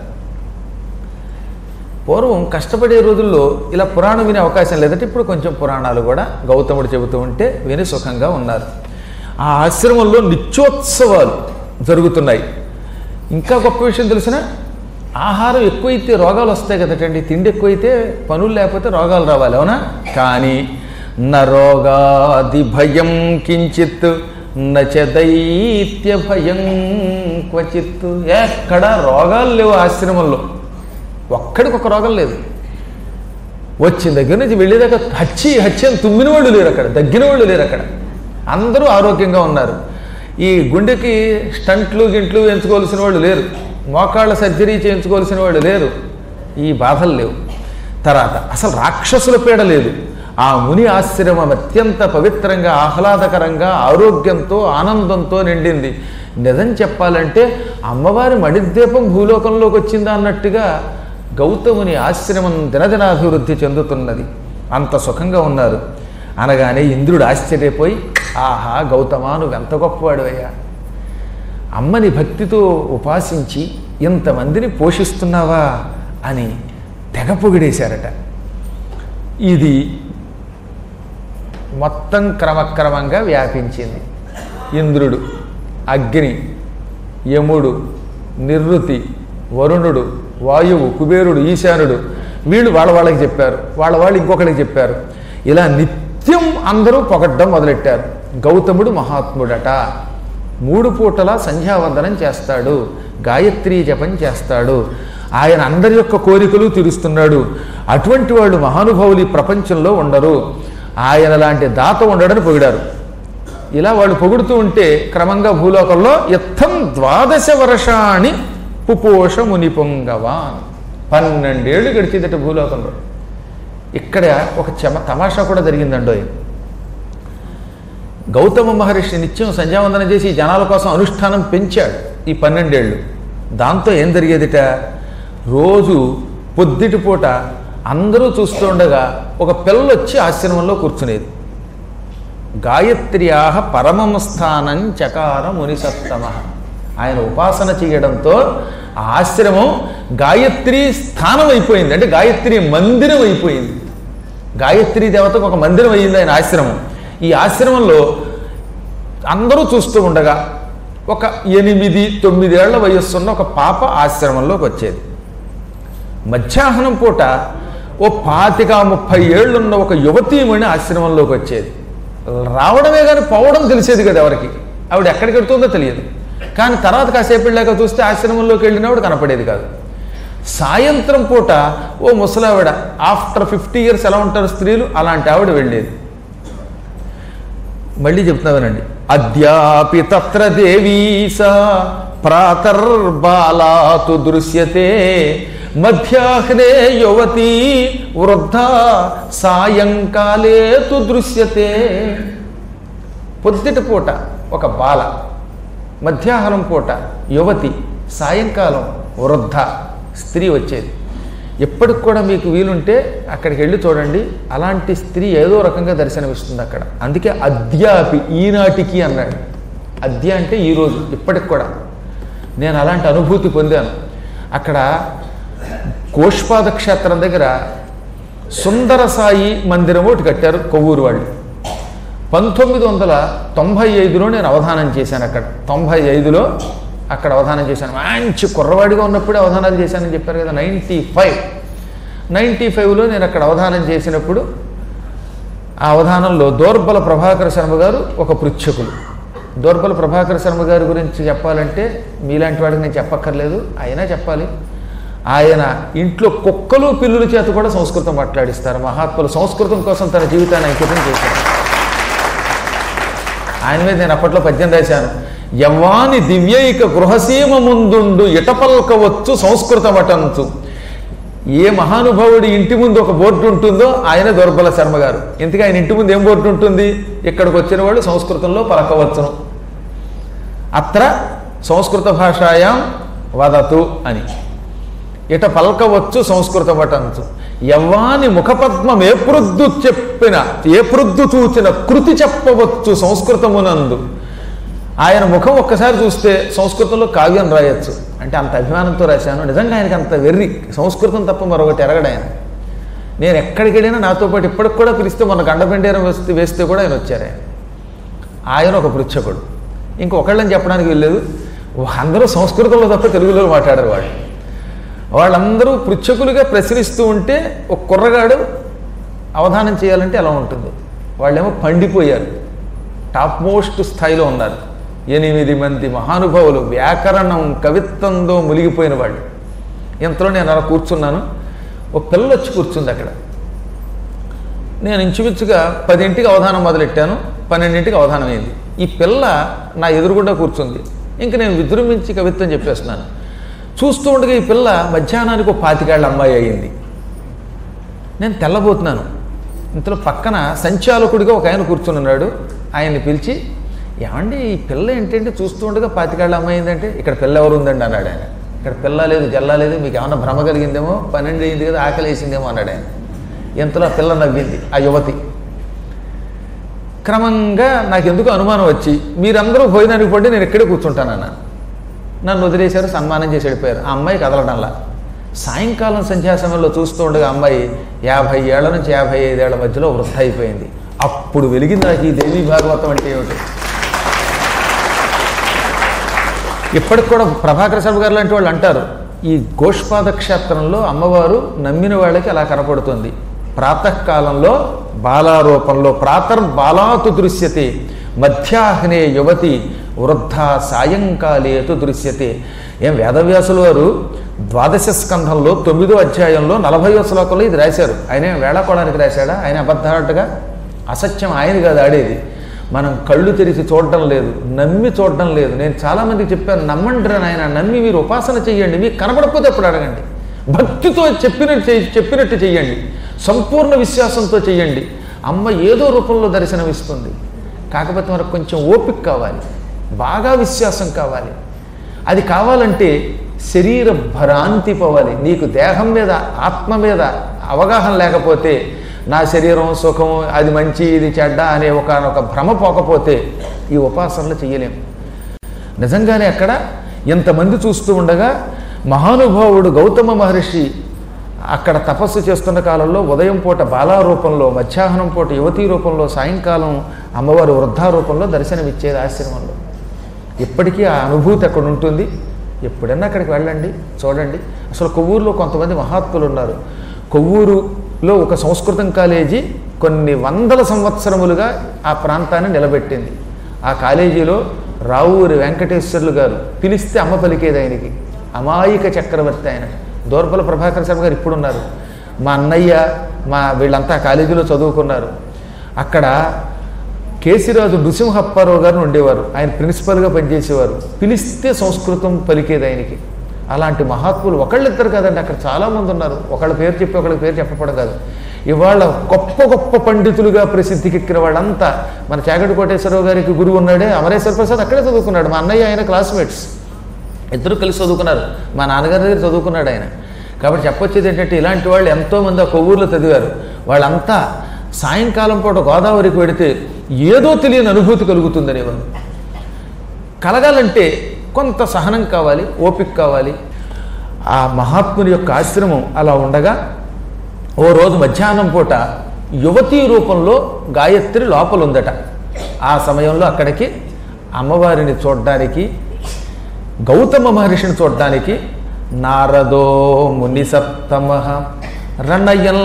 పూర్వం కష్టపడే రోజుల్లో ఇలా పురాణం వినే అవకాశం లేదంటే ఇప్పుడు కొంచెం పురాణాలు కూడా గౌతముడు చెబుతూ ఉంటే విని సుఖంగా ఉన్నారు ఆ ఆశ్రమంలో నిత్యోత్సవాలు జరుగుతున్నాయి ఇంకా గొప్ప విషయం తెలిసిన ఆహారం ఎక్కువైతే రోగాలు వస్తాయి కదటండి తిండి ఎక్కువైతే పనులు లేకపోతే రోగాలు రావాలి అవునా కానీ న రోగాది భయం కించిత్ నచ దైత్య భయం క్వచిత్ ఎక్కడ రోగాలు లేవు ఆశ్రమంలో ఒక్కడికి ఒక రోగం లేదు వచ్చిన దగ్గర నుంచి వెళ్ళేదాకా హచ్చి హచ్చి అని తుమ్మిన వాళ్ళు లేరు అక్కడ దగ్గిన వాళ్ళు లేరు అక్కడ అందరూ ఆరోగ్యంగా ఉన్నారు ఈ గుండెకి స్టంట్లు గింట్లు ఎంచుకోవాల్సిన వాళ్ళు లేరు మోకాళ్ళ సర్జరీ చేయించుకోవాల్సిన వాళ్ళు లేరు ఈ బాధలు లేవు తర్వాత అసలు రాక్షసుల పీడ లేదు ఆ ముని ఆశ్రమం అత్యంత పవిత్రంగా ఆహ్లాదకరంగా ఆరోగ్యంతో ఆనందంతో నిండింది నిజం చెప్పాలంటే అమ్మవారి మణిద్వీపం భూలోకంలోకి వచ్చిందా అన్నట్టుగా గౌతముని ఆశ్రమం దినదినాభివృద్ధి చెందుతున్నది అంత సుఖంగా ఉన్నారు అనగానే ఇంద్రుడు ఆశ్చర్యపోయి ఆహా గౌతమా నువ్వెంత గొప్పవాడువయ్యా అమ్మని భక్తితో ఉపాసించి ఇంతమందిని పోషిస్తున్నావా అని తెగ పొగిడేశారట ఇది మొత్తం క్రమక్రమంగా వ్యాపించింది ఇంద్రుడు అగ్ని యముడు నిర్వృతి వరుణుడు వాయువు కుబేరుడు ఈశానుడు వీళ్ళు వాళ్ళ వాళ్ళకి చెప్పారు వాళ్ళ వాళ్ళు ఇంకొకరికి చెప్పారు ఇలా నిత్యం అందరూ పొగడ్డం మొదలెట్టారు గౌతముడు మహాత్ముడట మూడు పూటల సంధ్యావందనం చేస్తాడు గాయత్రీ జపం చేస్తాడు ఆయన అందరి యొక్క కోరికలు తీరుస్తున్నాడు అటువంటి వాళ్ళు మహానుభావులు ఈ ప్రపంచంలో ఉండరు ఆయన లాంటి దాత ఉండడని పొగిడారు ఇలా వాళ్ళు పొగుడుతూ ఉంటే క్రమంగా భూలోకంలో ఇత్తం ద్వాదశ వర్షాన్ని పుపోష మునిపొంగవాన్ పన్నెండేళ్ళు గడిచిందట భూలోకంలో ఇక్కడ ఒక చమ తమాషా కూడా జరిగిందండోయ్ గౌతమ మహర్షి నిత్యం సంధ్యావందనం చేసి ఈ జనాల కోసం అనుష్ఠానం పెంచాడు ఈ పన్నెండేళ్ళు దాంతో ఏం జరిగేదిట రోజు పొద్దుటి పూట అందరూ చూస్తుండగా ఒక పిల్ల వచ్చి ఆశ్రమంలో కూర్చునేది గాయత్ర్యాహ పరమం స్థానం చకార మునిసత్తమ ఆయన ఉపాసన చేయడంతో ఆ ఆశ్రమం గాయత్రి స్థానం అయిపోయింది అంటే గాయత్రి మందిరం అయిపోయింది గాయత్రి దేవతకు ఒక మందిరం అయ్యింది ఆయన ఆశ్రమం ఈ ఆశ్రమంలో అందరూ చూస్తూ ఉండగా ఒక ఎనిమిది తొమ్మిదేళ్ల వయస్సున్న ఒక పాప ఆశ్రమంలోకి వచ్చేది మధ్యాహ్నం పూట ఓ పాతిక ముప్పై ఏళ్ళున్న ఒక యువతీమణి ఆశ్రమంలోకి వచ్చేది రావడమే కానీ పోవడం తెలిసేది కదా ఎవరికి ఆవిడ ఎక్కడికి వెళ్తుందో తెలియదు కానీ తర్వాత కాసేపు వెళ్ళాక చూస్తే ఆశ్రమంలోకి వెళ్ళినప్పుడు కనపడేది కాదు సాయంత్రం పూట ఓ ముసలావిడ ఆఫ్టర్ ఫిఫ్టీ ఇయర్స్ ఎలా ఉంటారు స్త్రీలు అలాంటి ఆవిడ వెళ్ళేది మళ్ళీ చెప్తున్నా వినండి అద్యాపి తత్ర దేవీస ప్రాతర్బాలాతు దృశ్యతే మధ్యాహ్నే యువతి వృద్ధ సాయంకాలే తు దృశ్యతే పొద్దుటి పూట ఒక బాల మధ్యాహ్నం పూట యువతి సాయంకాలం వృద్ధ స్త్రీ వచ్చేది ఎప్పటికి కూడా మీకు వీలుంటే అక్కడికి వెళ్ళి చూడండి అలాంటి స్త్రీ ఏదో రకంగా దర్శనమిస్తుంది అక్కడ అందుకే అద్యాపి ఈనాటికి అన్నాడు అద్య అంటే ఈరోజు ఇప్పటికి కూడా నేను అలాంటి అనుభూతి పొందాను అక్కడ కోష్పాద క్షేత్రం దగ్గర సుందర సాయి మందిరం ఒకటి కట్టారు కొవ్వూరు వాళ్ళు పంతొమ్మిది వందల తొంభై ఐదులో నేను అవధానం చేశాను అక్కడ తొంభై ఐదులో అక్కడ అవధానం చేశాను మంచి కుర్రవాడిగా ఉన్నప్పుడే అవధానాలు చేశానని చెప్పారు కదా నైంటీ ఫైవ్ నైంటీ ఫైవ్లో నేను అక్కడ అవధానం చేసినప్పుడు ఆ అవధానంలో దోర్బల ప్రభాకర శర్మ గారు ఒక పృచ్ఛకులు దోర్బల ప్రభాకర శర్మ గారి గురించి చెప్పాలంటే మీలాంటి వాడికి నేను చెప్పక్కర్లేదు అయినా చెప్పాలి ఆయన ఇంట్లో కుక్కలు పిల్లుల చేత కూడా సంస్కృతం మాట్లాడిస్తారు మహాత్ములు సంస్కృతం కోసం తన జీవితాన్ని అంకితం చేశారు ఆయన మీద నేను అప్పట్లో పద్యం రాశాను యవ్వాని దివ్యైక గృహసీమ ముందుండు ఇటపల్కవచ్చు సంస్కృతమటంచు ఏ మహానుభావుడి ఇంటి ముందు ఒక బోర్డు ఉంటుందో ఆయన దొర్బల శర్మ గారు ఇంతగా ఆయన ఇంటి ముందు ఏం బోర్డు ఉంటుంది ఇక్కడికి వచ్చిన వాళ్ళు సంస్కృతంలో పలకవచ్చును అత్ర సంస్కృత భాషాయాం వదతు అని ఇట పలకవచ్చు సంస్కృత పటంచు యవ్వాని ముఖపద్మం ఏ ప్రొద్దు చెప్పిన ఏ ప్రొద్దు చూచిన కృతి చెప్పవచ్చు సంస్కృతమునందు ఆయన ముఖం ఒక్కసారి చూస్తే సంస్కృతంలో కావ్యం రాయొచ్చు అంటే అంత అభిమానంతో రాశాను నిజంగా ఆయనకి అంత వెర్రి సంస్కృతం తప్ప మరొకటి ఎరగడు ఆయన నేను ఎక్కడికి వెళ్ళినా నాతో పాటు ఇప్పటికి కూడా పిలిస్తే మొన్న గండపెండేరం వేస్తే వేస్తే కూడా ఆయన వచ్చారు ఆయన ఆయన ఒక పృచ్ఛకుడు ఇంకొకళ్ళని చెప్పడానికి వెళ్ళలేదు అందరూ సంస్కృతంలో తప్ప తెలుగులో మాట్లాడారు వాళ్ళు వాళ్ళందరూ పృచ్ఛకులుగా ప్రశ్నిస్తూ ఉంటే ఒక కుర్రగాడు అవధానం చేయాలంటే ఎలా ఉంటుంది వాళ్ళేమో పండిపోయారు టాప్ మోస్ట్ స్థాయిలో ఉన్నారు ఎనిమిది మంది మహానుభావులు వ్యాకరణం కవిత్వంతో మునిగిపోయిన వాళ్ళు ఇంతలో నేను అలా కూర్చున్నాను ఒక పిల్ల వచ్చి కూర్చుంది అక్కడ నేను ఇంచుమించుగా పదింటికి అవధానం మొదలెట్టాను పన్నెండింటికి అవధానం అయింది ఈ పిల్ల నా ఎదురుగుండా కూర్చుంది ఇంక నేను విజృంభించి కవిత్వం చెప్పేస్తున్నాను చూస్తూ ఉండగా ఈ పిల్ల మధ్యాహ్నానికి ఒక పాతికేళ్ల అమ్మాయి అయ్యింది నేను తెల్లబోతున్నాను ఇంతలో పక్కన సంచాలకుడిగా ఒక ఆయన కూర్చున్నాడు ఆయన్ని పిలిచి ఏమండి ఈ పిల్ల ఏంటంటే చూస్తూ ఉండగా పాతికేళ్ల అమ్మాయి అయిందంటే ఇక్కడ పిల్ల ఎవరు ఉందండి అన్నాడు ఆయన ఇక్కడ పిల్ల లేదు జల్ల లేదు మీకు ఏమన్నా భ్రమ కలిగిందేమో పన్నెండు అయింది కదా ఆకలి వేసిందేమో అన్నాడు ఆయన ఇంతలో ఆ పిల్ల నవ్వింది ఆ యువతి క్రమంగా నాకు ఎందుకు అనుమానం వచ్చి మీరందరూ భోజనానికి పడి నేను ఇక్కడే కూర్చుంటానన్న నన్ను వదిలేశారు సన్మానం చేసి వెళ్ళిపోయారు ఆ అమ్మాయి కదలడంలా సాయంకాలం సంధ్యా సమయంలో చూస్తూ ఉండగా అమ్మాయి యాభై ఏళ్ల నుంచి యాభై ఐదేళ్ల మధ్యలో వృద్ధ అయిపోయింది అప్పుడు వెలిగింది నాకు ఈ దేవీ భాగవతం అంటే ఏమిటి ఇప్పటికి కూడా ప్రభాకర శర్మ గారు లాంటి వాళ్ళు అంటారు ఈ గోష్పాద క్షేత్రంలో అమ్మవారు నమ్మిన వాళ్ళకి అలా కనపడుతుంది ప్రాతకాలంలో బాలారూపంలో ప్రాతర్ బాలాతు దృశ్యతే మధ్యాహ్నే యువతి వృద్ధ సాయంకాలేతు దృశ్యతే ఏం వేదవ్యాసుల వారు ద్వాదశ స్కంధంలో తొమ్మిదో అధ్యాయంలో నలభైవ శ్లోకంలో ఇది రాశారు ఆయన ఏం వేళాకోవడానికి రాశాడా ఆయన అబద్ధాటగా అసత్యం ఆయన కాదు ఆడేది మనం కళ్ళు తెరిచి చూడడం లేదు నమ్మి చూడడం లేదు నేను చాలామందికి చెప్పాను నమ్మండి రా నాయన నమ్మి మీరు ఉపాసన చెయ్యండి మీకు కనబడకపోతే ఎప్పుడు అడగండి భక్తితో చెప్పినట్టు చెయ్యి- చెప్పినట్టు చెయ్యండి సంపూర్ణ విశ్వాసంతో చెయ్యండి అమ్మ ఏదో రూపంలో దర్శనమిస్తుంది కాకపోతే మనకు కొంచెం ఓపిక కావాలి బాగా విశ్వాసం కావాలి అది కావాలంటే శరీర భ్రాంతి పోవాలి నీకు దేహం మీద ఆత్మ మీద అవగాహన లేకపోతే నా శరీరం సుఖం అది మంచి ఇది చెడ్డ అనే ఒక భ్రమ పోకపోతే ఈ ఉపాసనలు చేయలేము నిజంగానే అక్కడ ఎంతమంది చూస్తూ ఉండగా మహానుభావుడు గౌతమ మహర్షి అక్కడ తపస్సు చేస్తున్న కాలంలో ఉదయం పూట బాలా రూపంలో మధ్యాహ్నం పూట యువతీ రూపంలో సాయంకాలం అమ్మవారు వృద్ధారూపంలో దర్శనమిచ్చేది ఆశ్రమంలో ఇప్పటికీ ఆ అనుభూతి అక్కడ ఉంటుంది ఎప్పుడన్నా అక్కడికి వెళ్ళండి చూడండి అసలు కొవ్వూరులో కొంతమంది మహాత్ములు ఉన్నారు కొవ్వూరులో ఒక సంస్కృతం కాలేజీ కొన్ని వందల సంవత్సరములుగా ఆ ప్రాంతాన్ని నిలబెట్టింది ఆ కాలేజీలో రావూరి వెంకటేశ్వర్లు గారు పిలిస్తే అమ్మ పలికేది ఆయనకి అమాయక చక్రవర్తి ఆయన దూర్పల ప్రభాకర్ శర్మ గారు ఇప్పుడు ఉన్నారు మా అన్నయ్య మా వీళ్ళంతా ఆ కాలేజీలో చదువుకున్నారు అక్కడ కేసిరాజు నృసింహప్పారావు గారిని ఉండేవారు ఆయన ప్రిన్సిపల్గా పనిచేసేవారు పిలిస్తే సంస్కృతం పలికేది ఆయనకి అలాంటి మహాత్ములు ఒకళ్ళిద్దరు కాదండి అక్కడ చాలామంది ఉన్నారు ఒకళ్ళ పేరు చెప్పి ఒకళ్ళ పేరు చెప్పడం కాదు ఇవాళ గొప్ప గొప్ప పండితులుగా ప్రసిద్ధికెక్కిన వాళ్ళంతా మన చాగటి కోటేశ్వరరావు గారికి గురువు ఉన్నాడే అమరేశ్వర ప్రసాద్ అక్కడే చదువుకున్నాడు మా అన్నయ్య ఆయన క్లాస్మేట్స్ ఇద్దరు కలిసి చదువుకున్నారు మా నాన్నగారి దగ్గర చదువుకున్నాడు ఆయన కాబట్టి చెప్పొచ్చేది ఏంటంటే ఇలాంటి వాళ్ళు ఎంతోమంది ఆ కొవ్వూరులో చదివారు వాళ్ళంతా సాయంకాలం పూట గోదావరికి వెడితే ఏదో తెలియని అనుభూతి కలుగుతుందని వాళ్ళు కలగాలంటే కొంత సహనం కావాలి ఓపిక కావాలి ఆ మహాత్ముని యొక్క ఆశ్రమం అలా ఉండగా ఓ రోజు మధ్యాహ్నం పూట యువతీ రూపంలో గాయత్రి లోపల ఉందట ఆ సమయంలో అక్కడికి అమ్మవారిని చూడడానికి గౌతమ మహర్షిని చూడడానికి నారదో ముని సప్తమ రణయన్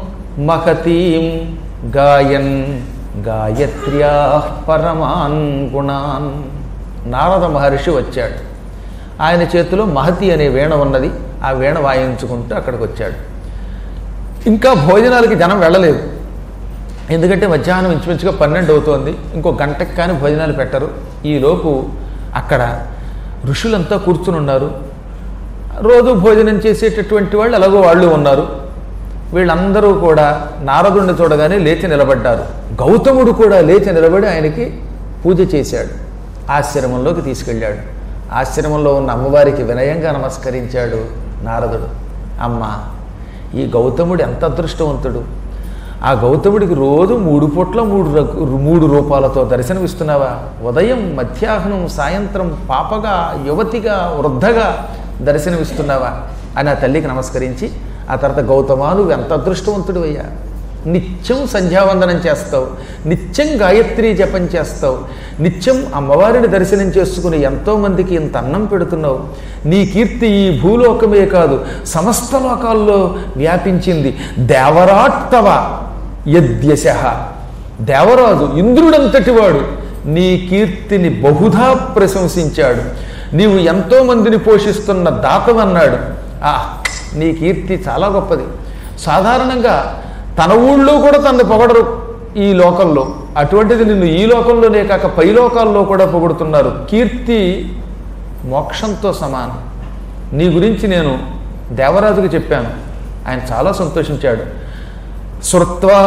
మహతీం గాయన్ గాయత్ర్యా పరమాన్ గుణాన్ నారద మహర్షి వచ్చాడు ఆయన చేతిలో మహతి అనే వీణ ఉన్నది ఆ వీణ వాయించుకుంటూ అక్కడికి వచ్చాడు ఇంకా భోజనాలకి జనం వెళ్ళలేదు ఎందుకంటే మధ్యాహ్నం ఇంచుమించుగా పన్నెండు అవుతోంది ఇంకో గంటకి కానీ భోజనాలు పెట్టరు ఈలోపు అక్కడ ఋషులంతా కూర్చుని ఉన్నారు రోజు భోజనం చేసేటటువంటి వాళ్ళు ఎలాగో వాళ్ళు ఉన్నారు వీళ్ళందరూ కూడా నారదుడిని చూడగానే లేచి నిలబడ్డారు గౌతముడు కూడా లేచి నిలబడి ఆయనకి పూజ చేశాడు ఆశ్రమంలోకి తీసుకెళ్ళాడు ఆశ్రమంలో ఉన్న అమ్మవారికి వినయంగా నమస్కరించాడు నారదుడు అమ్మ ఈ గౌతముడు ఎంత అదృష్టవంతుడు ఆ గౌతముడికి రోజు మూడు పూట్ల మూడు రకు- మూడు రూపాలతో దర్శనమిస్తున్నావా ఉదయం మధ్యాహ్నం సాయంత్రం పాపగా యువతిగా వృద్ధగా దర్శనమిస్తున్నావా అని ఆ తల్లికి నమస్కరించి ఆ తర్వాత గౌతమా నువ్వు ఎంత అదృష్టవంతుడు అయ్యా నిత్యం సంధ్యావందనం చేస్తావు నిత్యం గాయత్రి జపం చేస్తావు నిత్యం అమ్మవారిని దర్శనం చేసుకుని ఎంతోమందికి ఇంత అన్నం పెడుతున్నావు నీ కీర్తి ఈ భూలోకమే కాదు సమస్త లోకాల్లో వ్యాపించింది దేవరాట్టవ యద్యశ దేవరాజు ఇంద్రుడంతటి వాడు నీ కీర్తిని బహుధా ప్రశంసించాడు నీవు ఎంతో మందిని పోషిస్తున్న దాతవన్నాడు ఆ నీ కీర్తి చాలా గొప్పది సాధారణంగా తన ఊళ్ళో కూడా తనని పొగడరు ఈ లోకంలో అటువంటిది నిన్ను ఈ లోకంలోనే కాక పై లోకాల్లో కూడా పొగుడుతున్నారు కీర్తి మోక్షంతో సమానం నీ గురించి నేను దేవరాజుకు చెప్పాను ఆయన చాలా సంతోషించాడు శ్రుత్వా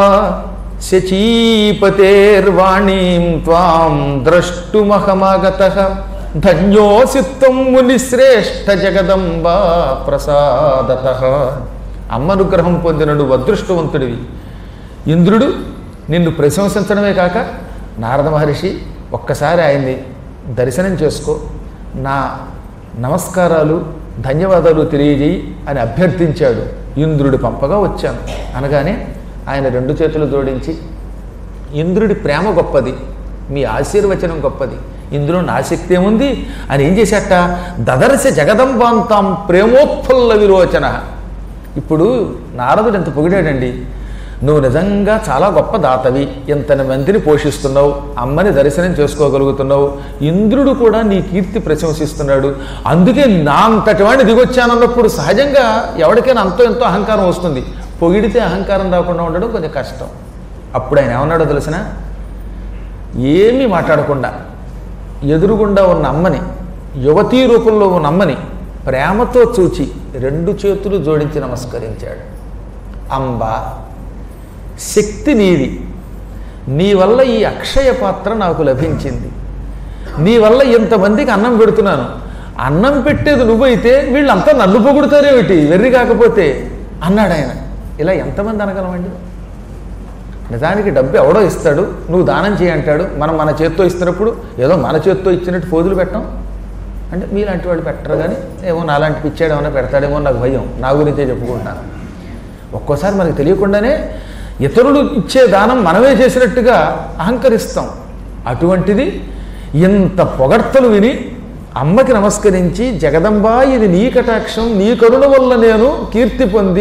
శచీపతేర్వాణీం త్వాం ద్రష్టుమహమాగత ధన్యోసి త్వం మునిశ్రేష్ఠ జగదంబా ప్రసాదత అమ్మనుగ్రహం పొందిన నువ్వు అదృష్టవంతుడివి ఇంద్రుడు నిన్ను ప్రశంసించడమే కాక నారద మహర్షి ఒక్కసారి ఆయన్ని దర్శనం చేసుకో నా నమస్కారాలు ధన్యవాదాలు తెలియజేయి అని అభ్యర్థించాడు ఇంద్రుడు పంపగా వచ్చాను అనగానే ఆయన రెండు చేతులు జోడించి ఇంద్రుడి ప్రేమ గొప్పది మీ ఆశీర్వచనం గొప్పది ఇందులో నా శక్తి ఏముంది అని ఏం చేశాట దదర్శ జగదంబాంతాం ప్రేమోత్ఫుల్ల విరోచన ఇప్పుడు నారదుడు ఎంత పొగిడాడండి నువ్వు నిజంగా చాలా గొప్ప దాతవి ఇంతని మందిని పోషిస్తున్నావు అమ్మని దర్శనం చేసుకోగలుగుతున్నావు ఇంద్రుడు కూడా నీ కీర్తి ప్రశంసిస్తున్నాడు అందుకే నా అంతటి వాడిని దిగొచ్చానన్నప్పుడు సహజంగా ఎవరికైనా అంతో ఎంతో అహంకారం వస్తుంది పొగిడితే అహంకారం రాకుండా ఉండడం కొంచెం కష్టం అప్పుడు ఆయన ఏమన్నాడో తెలిసిన ఏమీ మాట్లాడకుండా ఎదురుగుండా ఉన్న అమ్మని యువతీ రూపంలో ఉన్న అమ్మని ప్రేమతో చూచి రెండు చేతులు జోడించి నమస్కరించాడు అంబ శక్తి నీది నీ వల్ల ఈ అక్షయ పాత్ర నాకు లభించింది నీ వల్ల ఇంతమందికి అన్నం పెడుతున్నాను అన్నం పెట్టేది నువ్వైతే వీళ్ళంతా నన్ను పొగుడుతారేమిటి వెర్రి కాకపోతే అన్నాడు ఆయన ఇలా ఎంతమంది అనగలమండి నిజానికి డబ్బు ఎవడో ఇస్తాడు నువ్వు దానం చేయంటాడు మనం మన చేత్తో ఇస్తున్నప్పుడు ఏదో మన చేత్తో ఇచ్చినట్టు పోజులు పెట్టాం అంటే మీలాంటి వాళ్ళు పెట్టరు కానీ ఏమో నాలాంటి పిచ్చాడు ఏమైనా పెడతాడేమో నాకు భయం నా గురించే చెప్పుకుంటాను ఒక్కోసారి మనకు తెలియకుండానే ఇతరులు ఇచ్చే దానం మనమే చేసినట్టుగా అహంకరిస్తాం అటువంటిది ఇంత పొగడ్తలు విని అమ్మకి నమస్కరించి జగదంబా ఇది నీ కటాక్షం నీ కరుణ వల్ల నేను కీర్తి పొంది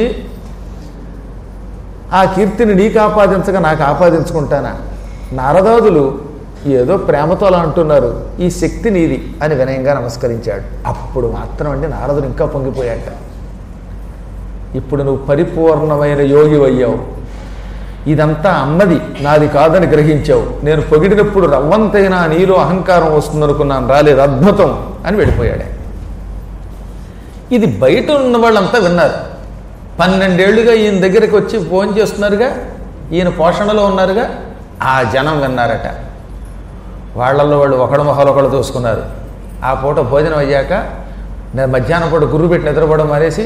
ఆ కీర్తిని నీకు ఆపాదించగా నాకు ఆపాదించుకుంటానా నారదాదులు ఏదో ప్రేమతో అలా అంటున్నారు ఈ శక్తి నీది అని వినయంగా నమస్కరించాడు అప్పుడు మాత్రం అంటే నారదుడు ఇంకా పొంగిపోయాట ఇప్పుడు నువ్వు పరిపూర్ణమైన యోగి అయ్యావు ఇదంతా అమ్మది నాది కాదని గ్రహించావు నేను పొగిడినప్పుడు రవ్వంతైనా నీలో అహంకారం వస్తుందనుకున్నాను రాలేదు అద్భుతం అని వెళ్ళిపోయాడే ఇది బయట ఉన్న వాళ్ళంతా విన్నారు పన్నెండేళ్లుగా ఈయన దగ్గరికి వచ్చి ఫోన్ చేస్తున్నారుగా ఈయన పోషణలో ఉన్నారుగా ఆ జనం విన్నారట వాళ్ళల్లో వాళ్ళు ఒకడు మొహాలు ఒకడు చూసుకున్నారు ఆ పూట భోజనం అయ్యాక నేను మధ్యాహ్నం పూట గుర్రు పెట్టి నిద్రపోవడం మానేసి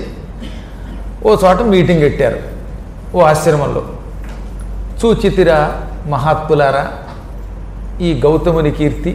ఓ చోట మీటింగ్ పెట్టారు ఓ ఆశ్రమంలో చూచితిరా మహాత్ములారా ఈ గౌతముని కీర్తి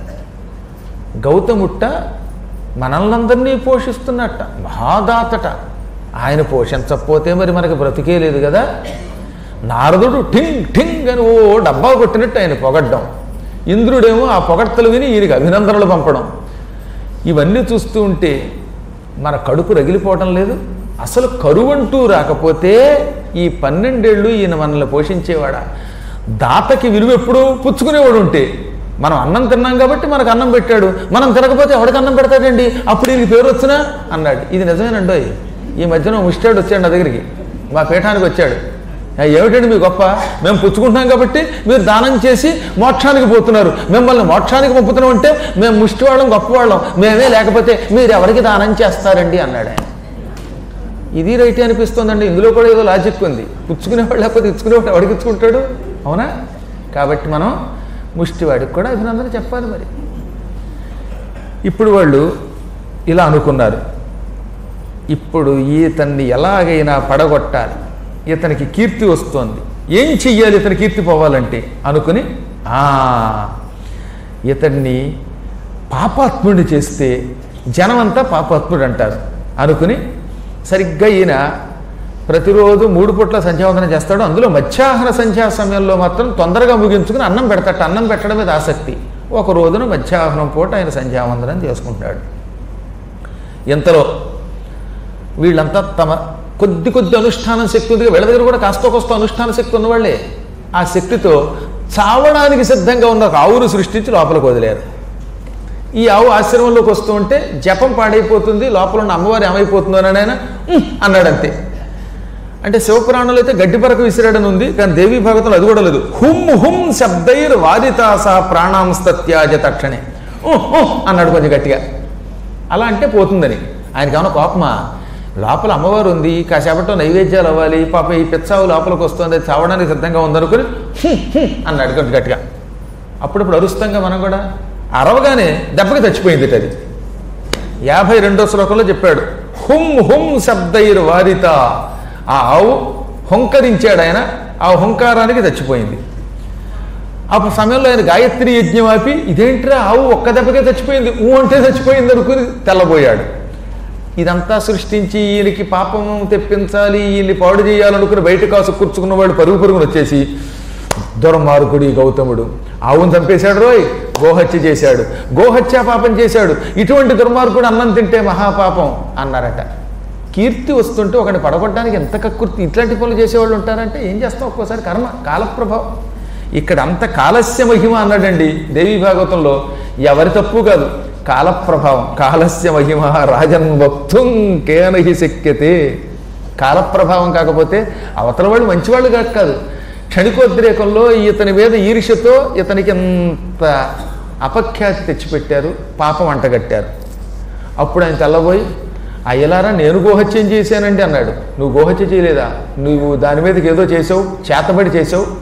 గౌతముట్ట మనల్నందరినీ పోషిస్తున్నట్ట మహాదాతట ఆయన పోషించకపోతే మరి మనకి బ్రతికే లేదు కదా నారదుడు ఠింగ్ ఠింగ్ అని ఓ డబ్బా కొట్టినట్టు ఆయన పొగడ్డం ఇంద్రుడేమో ఆ పొగడ్తలు విని ఈయనకి అభినందనలు పంపడం ఇవన్నీ చూస్తూ ఉంటే మన కడుపు రగిలిపోవటం లేదు అసలు కరువంటూ రాకపోతే ఈ పన్నెండేళ్ళు ఈయన మనల్ని పోషించేవాడా దాతకి విలువ ఎప్పుడు పుచ్చుకునేవాడు ఉంటే మనం అన్నం తిన్నాం కాబట్టి మనకు అన్నం పెట్టాడు మనం తినకపోతే ఎవడికి అన్నం పెడతాడండి అప్పుడు ఈయనకి పేరు వచ్చినా అన్నాడు ఇది నిజమేనండోయ్ ఈ మధ్యన ఓ ముష్టాడు వచ్చాడు నా దగ్గరికి మా పీఠానికి వచ్చాడు "ఆ, ఏమిటండి మీ గొప్ప మేము పుచ్చుకుంటున్నాం కాబట్టి మీరు దానం చేసి మోక్షానికి పోతున్నారు మిమ్మల్ని మోక్షానికి పంపుతున్నాం అంటే మేము ముష్టివాళ్ళం గొప్పవాళ్ళం మేమే లేకపోతే మీరు ఎవరికి దానం చేస్తారండి అన్నాడు ఆయన ఇది రైటే అనిపిస్తుందండి ఇందులో కూడా ఏదో లాజిక్ ఉంది పుచ్చుకునేవాడు లేకపోతే ఇచ్చుకునేవాడు ఎవడికి ఇచ్చుకుంటాడు అవునా కాబట్టి మనం ముష్టివాడికి కూడా అభినందన చెప్పాలి మరి ఇప్పుడు వాళ్ళు ఇలా అనుకున్నారు ఇప్పుడు ఈతన్ని ఎలాగైనా పడగొట్టాలి ఇతనికి కీర్తి వస్తోంది ఏం చెయ్యాలి ఇతని కీర్తి పోవాలంటే అనుకుని "ఆ, ఇతన్ని పాపాత్ముడిని చేస్తే జనమంతా పాపాత్ముడు అంటారు అనుకుని సరిగ్గా ఈయన ప్రతిరోజు మూడు పూట్ల సంధ్యావందనం చేస్తాడు అందులో మధ్యాహ్న సంధ్యా సమయంలో మాత్రం తొందరగా ముగించుకుని అన్నం పెడతాట అన్నం పెట్టడం మీద ఆసక్తి ఒక రోజున మధ్యాహ్నం పూట ఆయన సంధ్యావందనం చేసుకుంటాడు ఇంతలో వీళ్ళంతా తమ కొద్ది కొద్ది అనుష్ఠానం శక్తి ఉంది వీళ్ళ దగ్గర కూడా కాస్త కోస్త అనుష్ఠాన శక్తి ఉన్నవాళ్ళే ఆ శక్తితో చావడానికి సిద్ధంగా ఉన్న ఒక ఆవును సృష్టించి లోపలికి వదిలేరు ఈ ఆవు ఆశ్రమంలోకి వస్తూ ఉంటే జపం పాడైపోతుంది లోపల ఉన్న అమ్మవారు ఏమైపోతుందో అని ఆయన "ఉమ్" అన్నాడు అంతే అంటే శివపురాణంలో అయితే గడ్డి పరకు విసిరాడని ఉంది కానీ దేవీ భాగవతంలో అది కూడా లేదు హుమ్ హుమ్ శబ్దైర్ వాదితాస ప్రాణాంస్తత్యాజ తక్షణే "ఉహ్, ఉహ్" అన్నాడు కొంచెం గట్టిగా అలా అంటే పోతుందని ఆయనకి ఏమైనా కోపమా లోపల అమ్మవారు ఉంది కాసేపట్లో నైవేద్యాలు అవ్వాలి పాప ఈ పిచ్చావు లోపలికి వస్తుంది అది చావడానికి సిద్ధంగా ఉందనుకుని "హ్మ్, హ్మ్" అన్నాడు కొంచెం గట్టిగా అప్పుడప్పుడు అరుస్తంగా మనం కూడా అరవగానే దెబ్బకి చచ్చిపోయింది అది యాభై రెండో శ్లోకంలో చెప్పాడు హుం హుం శబ్దైర్ వారిత ఆ ఆవు హుంకరించాడు ఆయన ఆ హుంకారానికి చచ్చిపోయింది ఆ సమయంలో ఆయన గాయత్రి యజ్ఞం ఆపి ఇదేంట్రా ఆవు ఒక్క దెబ్బకే చచ్చిపోయింది ఊ అంటే చచ్చిపోయింది అనుకుని తెల్లబోయాడు ఇదంతా సృష్టించి ఈయనకి పాపం తెప్పించాలి ఈయన్ని పాడు చేయాలనుకుని బయట కాసు కూర్చుకున్న వాడు పరుగు పరుగును వచ్చేసి దుర్మార్గుడి గౌతముడు ఆవును చంపేశాడు రోయ్ గోహత్య చేశాడు గోహత్య పాపం చేశాడు ఇటువంటి దుర్మార్గుడు అన్నం తింటే మహాపాపం అన్నారట కీర్తి వస్తుంటే ఒకటి పడగొట్టడానికి ఎంత కక్కుర్తి ఇట్లాంటి పనులు చేసేవాళ్ళు ఉంటారంటే ఏం చేస్తాం ఒక్కోసారి కర్మ కాలప్రభావం ఇక్కడ అంత కాలస్య మహిమ అన్నాడండి దేవీ భాగవతంలో ఎవరి తప్పు కాదు కాలప్రభావం కాలస్య మహిమ రాజన్ వక్తుం కేనహి శక్యతే కాలప్రభావం కాకపోతే అవతల వాళ్ళు మంచివాళ్ళు కాక కాదు క్షణికోద్రేకంలో ఇతని మీద ఈర్ష్యతో ఇతనికి ఎంత అపఖ్యాతి తెచ్చిపెట్టారు పాపం అంటగట్టారు అప్పుడు ఆయన తెల్లబోయి అయ్యలారా నేను గోహత్యం చేశానండి అన్నాడు నువ్వు గోహత్య చేయలేదా నువ్వు దాని మీదకి ఏదో చేసావు చేతబడి చేసావు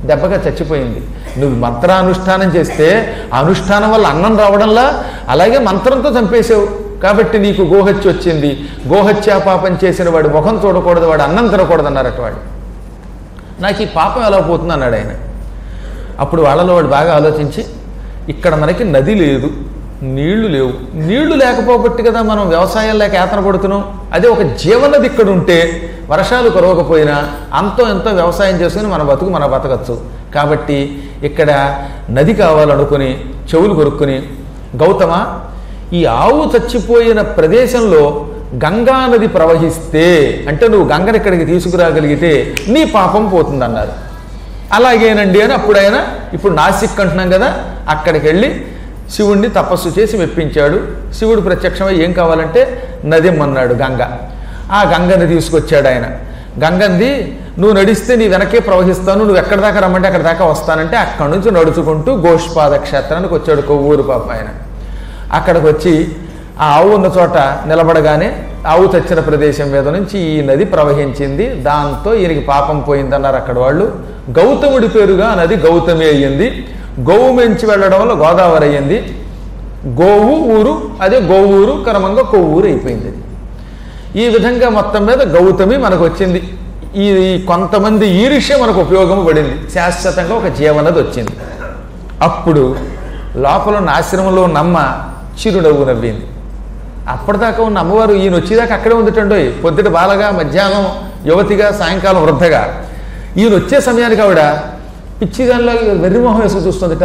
దెబ్బగా చచ్చిపోయింది నువ్వు మంత్రానుష్ఠానం చేస్తే ఆ అనుష్ఠానం వల్ల అన్నం రావడంలా అలాగే మంత్రంతో చంపేశావు కాబట్టి నీకు గోహత్య వచ్చింది గోహత్యా పాపం చేసిన వాడు ముఖం చూడకూడదు వాడు అన్నం తినకూడదు అన్నారట వాడు నాకు ఈ పాపం ఎలా పోతుంది అన్నాడు ఆయన అప్పుడు వాళ్ళలో వాడు బాగా ఆలోచించి ఇక్కడ మనకి నది లేదు నీళ్లు లేవు నీళ్లు లేకపోబట్టి కదా మనం వ్యవసాయం లేక ఏతన పడుతున్నాం అదే ఒక జీవనది ఇక్కడ ఉంటే వర్షాలు కురవకపోయినా అంతో ఎంతో వ్యవసాయం చేసుకుని మన బతుకు మన బతకచ్చు కాబట్టి ఇక్కడ నది కావాలనుకుని చెవులు కొరుక్కుని గౌతమ ఈ ఆవు చచ్చిపోయిన ప్రదేశంలో గంగా నది ప్రవహిస్తే అంటే నువ్వు గంగని ఇక్కడికి తీసుకురాగలిగితే నీ పాపం పోతుందన్నారు అలాగేనండి అని అప్పుడు ఆయన ఇప్పుడు నాసిక్ అంటున్నాం కదా అక్కడికి వెళ్ళి శివుణ్ణి తపస్సు చేసి మెప్పించాడు శివుడు ప్రత్యక్షమై ఏం కావాలంటే నదిమ్మన్నాడు గంగ ఆ గంగని తీసుకొచ్చాడు ఆయన గంగంది నువ్వు నడిస్తే నీ వెనకే ప్రవహిస్తాను నువ్వు ఎక్కడి దాకా రమ్మంటే అక్కడి దాకా వస్తానంటే అక్కడి నుంచి నడుచుకుంటూ గోష్పాద క్షేత్రానికి వచ్చాడు కొవ్వూరు పాప ఆయన అక్కడికి వచ్చి ఆ ఆవు ఉన్న చోట నిలబడగానే ఆవు చచ్చిన ప్రదేశం మీద నుంచి ఈ నది ప్రవహించింది దాంతో ఈయనకి పాపం పోయిందన్నారు అక్కడ వాళ్ళు గౌతముడి పేరుగా ఆ నది గౌతమి అయ్యింది గోవు మెంచి వెళ్ళడం వల్ల గోదావరి అయ్యింది గోవు ఊరు అదే గోవూరు క్రమంగా కొవ్వూరు అయిపోయింది అది. ఈ విధంగా మొత్తం మీద గౌతమి మనకు వచ్చింది ఈ ఈ కొంతమంది ఈర్ష్య మనకు ఉపయోగం పడింది శాశ్వతంగా ఒక జీవనది వచ్చింది అప్పుడు లోపల ఉన్న ఆశ్రమంలో ఉన్న అమ్మ చిరునవ్వు నవ్వింది అప్పటిదాకా ఉన్న అమ్మవారు ఈయన వచ్చేదాకా అక్కడే ఉందిటండో పొద్దుట బాలగా మధ్యాహ్నం యువతిగా సాయంకాలం వృద్ధగా ఈయన వచ్చే సమయానికి ఆవిడ పిచ్చిదానిలో వెర్రిమొహం వేసుకు చూస్తుందిట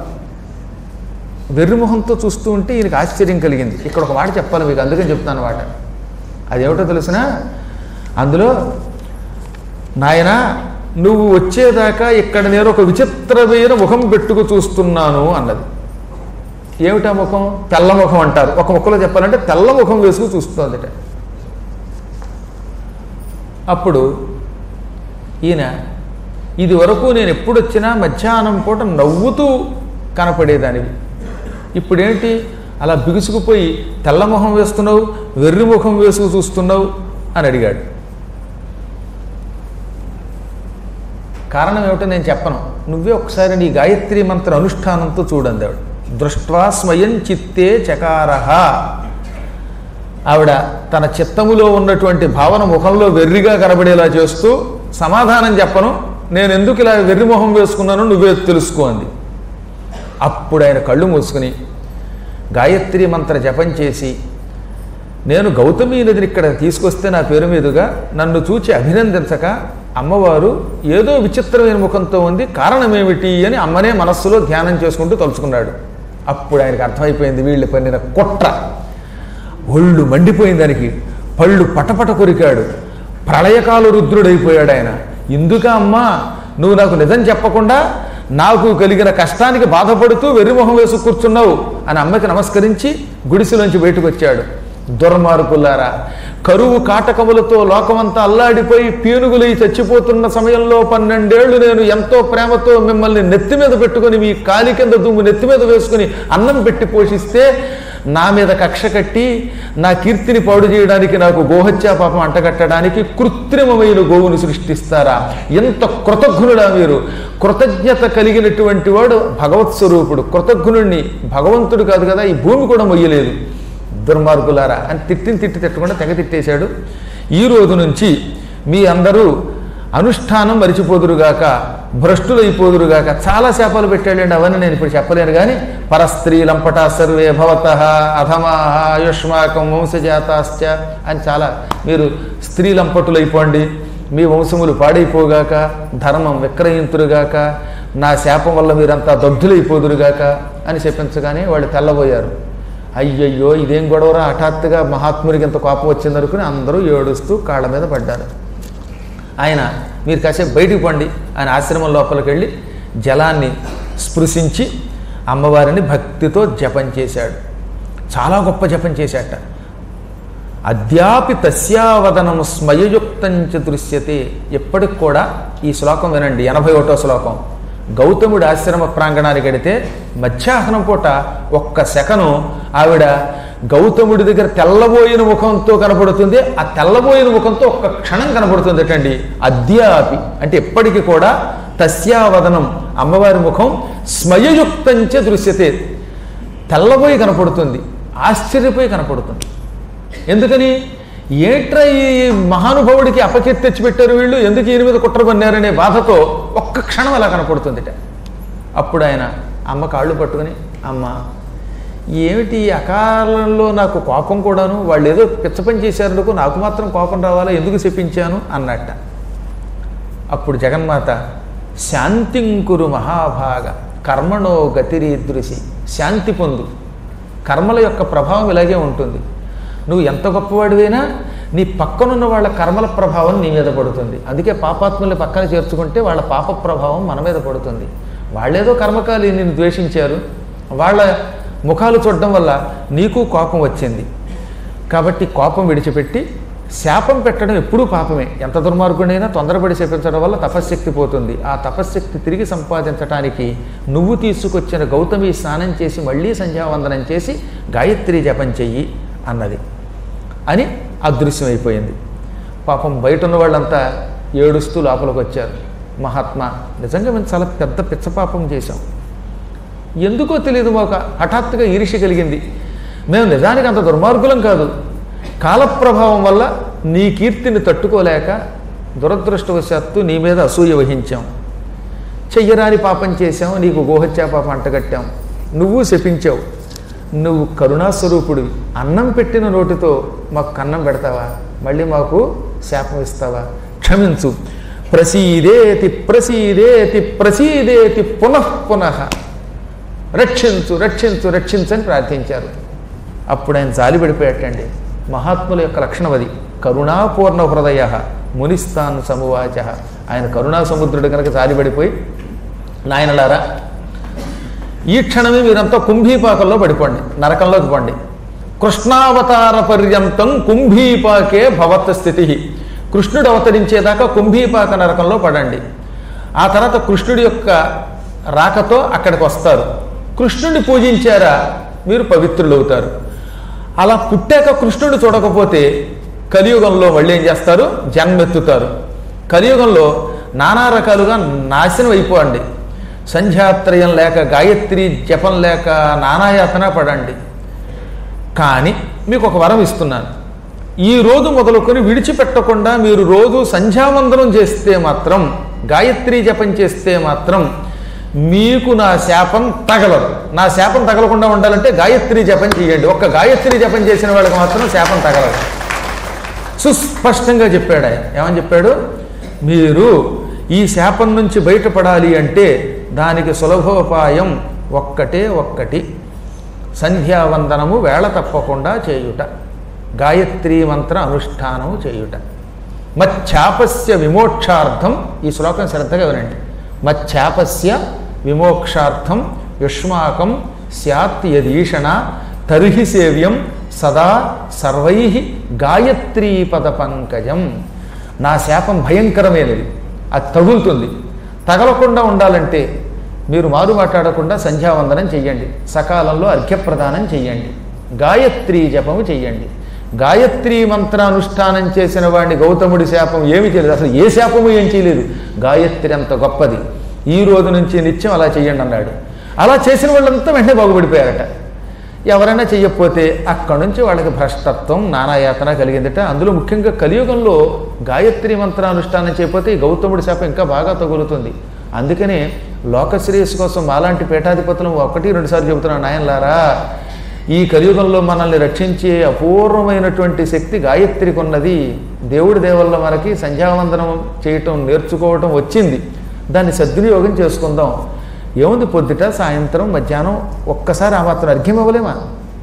వెర్రిమొహంతో చూస్తూ ఉంటే ఈయనకి ఆశ్చర్యం కలిగింది ఇక్కడ ఒక మాట చెప్పాలి మీకు అందుకని చెప్తాను మాట అదేమిటో తెలిసిన అందులో నాయన నువ్వు వచ్చేదాకా ఇక్కడ నేను ఒక విచిత్రమైన ముఖం పెట్టుకు చూస్తున్నాను అన్నది ఏమిటా ముఖం తెల్ల ముఖం అంటారు ఒక ముఖంలో చెప్పాలంటే తెల్ల ముఖం వేసుకు చూస్తుందట అప్పుడు ఈయన ఇది వరకు నేను ఎప్పుడు వచ్చినా మధ్యాహ్నం పూట నవ్వుతూ కనపడేదానివి ఇప్పుడేంటి అలా బిగుసుకుపోయి తెల్ల ముఖం వేస్తున్నావు వెర్రి ముఖం వేసుకు చూస్తున్నావు అని అడిగాడు కారణం ఏమిటో నేను చెప్పను నువ్వే ఒకసారి నీ గాయత్రి మంత్ర అనుష్ఠానంతో చూడండి ఆవిడ దృష్ట్వా స్వయం చిత్తే చకారహ ఆవిడ తన చిత్తములో ఉన్నటువంటి భావన ముఖంలో వెర్రిగా కనబడేలా చేస్తూ సమాధానం చెప్పను నేను ఎందుకు ఇలా వెర్రి మొహం వేసుకున్నానో నువ్వే తెలుసుకో అంది అప్పుడు ఆయన కళ్ళు మూసుకుని గాయత్రి మంత్ర జపం చేసి నేను గౌతమి నదిని ఇక్కడ తీసుకొస్తే నా పేరు మీదుగా నన్ను చూచి అభినందించక అమ్మవారు ఏదో విచిత్రమైన ముఖంతో ఉంది కారణం ఏమిటి అని అమ్మనే మనస్సులో ధ్యానం చేసుకుంటూ తలుచుకున్నాడు అప్పుడు ఆయనకు అర్థమైపోయింది వీళ్ళు పన్నిన కుట్ర ఒళ్ళు మండిపోయింది దానికి పళ్ళు పటపట కొరికాడు ప్రళయకాల రుద్రుడైపోయాడు ఆయన ఇందుక అమ్మా నువ్వు నాకు నిజం చెప్పకుండా నాకు కలిగిన కష్టానికి బాధపడుతూ వెర్రిమొహం వేసి కూర్చున్నావు అని అమ్మకి నమస్కరించి గుడిసెలోంచి బయటకు వచ్చాడు దుర్మార్గులారా కరువు కాటకములతో లోకమంతా అల్లాడిపోయి పీనుగులై చచ్చిపోతున్న సమయంలో పన్నెండేళ్లు నేను ఎంతో ప్రేమతో మిమ్మల్ని నెత్తి మీద పెట్టుకొని మీ కాలి కింద దుమ్ము నెత్తి మీద వేసుకుని అన్నం పెట్టి పోషిస్తే నా మీద కక్ష కట్టి నా కీర్తిని పాడు చేయడానికి నాకు గోహత్యా పాపం అంటగట్టడానికి కృత్రిమమైన గోవును సృష్టిస్తారా ఎంత కృతజ్ఞుడా మీరు కృతజ్ఞత కలిగినటువంటి వాడు భగవత్ స్వరూపుడు కృతజ్ఞుడిని భగవంతుడు కాదు కదా ఈ భూమి కూడా మొయ్యలేదు దుర్మార్గులారా అని తిట్టిని తిట్టి తిట్టకుండా తెగ తిట్టేశాడు ఈ రోజు నుంచి మీ అందరూ అనుష్ఠానం మరిచిపోదురుగాక భ్రష్టులైపోదురుగాక చాలా శాపాలు పెట్టాడండి అవన్నీ నేను ఇప్పుడు చెప్పలేను కానీ పరస్త్రీ లంపట సర్వే భవత అధమాహ ఆయుష్మాకం వంశజాతాశ్చ అని చాలా మీరు స్త్రీ లంపటులైపోండి మీ వంశములు పాడైపోగాక ధర్మం విక్రయింతురుగాక నా శాపం వల్ల మీరంతా దగ్ధులైపోదురుగాక అని చెప్పించగానే వాళ్ళు తెల్లబోయారు అయ్యయ్యో ఇదేం గొడవరా హఠాత్తుగా మహాత్ముడికి ఇంత కోపం వచ్చిందనుకుని అందరూ ఏడుస్తూ కాళ్ళ మీద పడ్డారు ఆయన మీరు కాసేపు బయటికి పండి ఆయన ఆశ్రమం లోపలికి వెళ్ళి జలాన్ని స్పృశించి అమ్మవారిని భక్తితో జపం చేశాడు చాలా గొప్ప జపం చేశాట అద్యాపి తస్యావదనం స్మయయుక్తం చ దృశ్యతే ఎప్పటికి కూడా ఈ శ్లోకం వినండి ఎనభై ఒకటో శ్లోకం గౌతముడి ఆశ్రమ ప్రాంగణానికి వెడితే మధ్యాహ్నం పూట ఒక్క సెకను ఆవిడ గౌతముడి దగ్గర తెల్లబోయిన ముఖంతో కనపడుతుంది ఆ తెల్లబోయిన ముఖంతో ఒక్క క్షణం కనపడుతుంది అటండి అద్యాపి అంటే ఎప్పటికీ కూడా తస్యావదనం అమ్మవారి ముఖం స్మయయుక్తంచ దృశ్యతే తెల్లబోయి కనపడుతుంది ఆశ్చర్యపోయి కనపడుతుంది ఎందుకని ఏట్రా ఈ మహానుభావుడికి అపకీర్తి తెచ్చిపెట్టారు వీళ్ళు ఎందుకు ఈయన మీద కుట్ర పన్నారనే బాధతో ఒక్క క్షణం అలా కనపడుతుందిట అప్పుడు ఆయన అమ్మ కాళ్ళు పట్టుకుని అమ్మ ఏమిటి ఈ అకాలంలో నాకు కోపం కూడాను వాళ్ళు ఏదో పిచ్చ పని చేశారు నాకు మాత్రం కోపం రావాలా ఎందుకు చెప్పించాను అన్నట్ట అప్పుడు జగన్మాత శాంతింకురు మహాభాగ కర్మణో గతిరీదృశి శాంతి పొందు కర్మల యొక్క ప్రభావం ఇలాగే ఉంటుంది నువ్వు ఎంత గొప్పవాడివైనా నీ పక్కనున్న వాళ్ళ కర్మల ప్రభావం నీ మీద పడుతుంది అందుకే పాపాత్ముల్ని పక్కన చేర్చుకుంటే వాళ్ళ పాప ప్రభావం మన మీద పడుతుంది వాళ్ళేదో కర్మకాలి నిన్ను ద్వేషించారు వాళ్ళ ముఖాలు చూడడం వల్ల నీకు కోపం వచ్చింది కాబట్టి కోపం విడిచిపెట్టి శాపం పెట్టడం ఎప్పుడూ పాపమే ఎంత దుర్మార్గుడైనా తొందరపడి శపించడం వల్ల తపశ్శక్తి పోతుంది ఆ తపశ్శక్తి తిరిగి సంపాదించడానికి నువ్వు తీసుకొచ్చిన గౌతమి స్నానం చేసి మళ్ళీ సంధ్యావందనం చేసి గాయత్రి జపం చెయ్యి అన్నది అని అదృశ్యమైపోయింది పాపం బయట ఉన్న వాళ్ళంతా ఏడుస్తూ లోపలికి వచ్చారు మహాత్మా నిజంగా మేము చాలా పెద్ద పిచ్చపాపం చేశాం ఎందుకో తెలియదు మాకు హఠాత్తుగా ఈర్ష్య కలిగింది మేము నిజానికి అంత దుర్మార్గులం కాదు కాలప్రభావం వల్ల నీ కీర్తిని తట్టుకోలేక దురదృష్టవశాత్తు నీ మీద అసూయ వహించాం చెయ్యరాని పాపం చేశాం నీకు గోహత్యా పాపం అంటగట్టాం నువ్వు శపించావు నువ్వు కరుణాస్వరూపుడివి అన్నం పెట్టిన నోటితో మాకు కన్నం పెడతావా మళ్ళీ మాకు శాపం ఇస్తావా క్షమించు ప్రసీదేతి ప్రసీదేతి ప్రసీదేతి పునః పునః రక్షించు రక్షించు రక్షించని ప్రార్థించారు అప్పుడు ఆయన జాలి పడిపోయాటండి మహాత్ముల యొక్క లక్షణం అది కరుణాపూర్ణ హృదయ మునిస్తాన్ సమువాచ ఆయన కరుణా సముద్రుడు కనుక జాలి పడిపోయి నాయనలారా ఈ క్షణమే మీరంతా కుంభీపాకంలో పడిపోండి నరకంలోకి పోండి కృష్ణావతార పర్యంతం కుంభీపాకే భవత్ స్థితి కృష్ణుడు అవతరించేదాకా కుంభీపాక నరకంలో పడండి ఆ తర్వాత కృష్ణుడి యొక్క రాకతో అక్కడికి వస్తారు కృష్ణుడిని పూజించారా మీరు పవిత్రులవుతారు అలా పుట్టాక కృష్ణుడు చూడకపోతే కలియుగంలో మళ్ళీ ఏం చేస్తారు జన్మెత్తుతారు కలియుగంలో నానా రకాలుగా నాశనం అయిపోండి సంధ్యాత్రయం లేక గాయత్రి జపం లేక నానాయాతన పడండి కానీ మీకు ఒక వరం ఇస్తున్నాను ఈ రోజు మొదలుకొని విడిచిపెట్టకుండా మీరు రోజు సంధ్యావందనం చేస్తే మాత్రం గాయత్రి జపం చేస్తే మాత్రం మీకు నా శాపం తగలదు నా శాపం తగలకుండా ఉండాలంటే గాయత్రి జపం చేయండి ఒక్క గాయత్రి జపం చేసిన వాళ్ళకి మాత్రం శాపం తగలదు సుస్పష్టంగా చెప్పాడు ఆయన ఏమని చెప్పాడు మీరు ఈ శాపం నుంచి బయటపడాలి అంటే దానికి సులభోపాయం ఒక్కటే ఒక్కటి సంధ్యావందనము వేళ తప్పకుండా చేయుట గాయత్రీ మంత్ర అనుష్ఠానము చేయుట మచ్చాపస్య విమోక్షార్థం ఈ శ్లోకం శ్రద్ధగా వినండి మచ్చాపస్య విమోక్షార్థం యుష్మాకం స్యాత్ యదీషణ తర్హి సేవ్యం సదా సర్వై గాయత్రీ పద పంకజం నా శాపం భయంకరమైనది అది తగులుతుంది తగలకుండా ఉండాలంటే మీరు మారు మాట్లాడకుండా సంధ్యావందనం చెయ్యండి సకాలంలో అర్ఘ్యప్రదానం చెయ్యండి గాయత్రీ జపము చెయ్యండి గాయత్రీ మంత్రానుష్ఠానం చేసిన వాడిని గౌతముడి శాపం ఏమి చేయలేదు అసలు ఏ శాపము ఏం చేయలేదు గాయత్రి అంత గొప్పది ఈ రోజు నుంచి నిత్యం అలా చెయ్యండి అన్నాడు అలా చేసిన వాళ్ళంతా వెంటనే బాగుపడిపోయారట ఎవరైనా చెయ్యకపోతే అక్కడి నుంచి వాళ్ళకి భ్రష్టత్వం నానాయాతన కలిగిందట అందులో ముఖ్యంగా కలియుగంలో గాయత్రి మంత్రానుష్ఠానం చేయకపోతే ఈ గౌతముడి శాపం ఇంకా బాగా తగులుతుంది అందుకనే లోకశ్రేయస్సు కోసం మాలాంటి పీఠాధిపతులు ఒకటి రెండు సార్లు చెబుతున్నాను నాయనలారా ఈ కలియుగంలో మనల్ని రక్షించే అపూర్వమైనటువంటి శక్తి గాయత్రికి ఉన్నది దేవుడి దేవల్ల మనకి సంధ్యావందనం చేయటం నేర్చుకోవటం వచ్చింది దాన్ని సద్వినియోగం చేసుకుందాం ఏముంది పొద్దుట సాయంత్రం మధ్యాహ్నం ఒక్కసారి ఆ మాత్రం అర్ఘ్యం ఇవ్వలేమా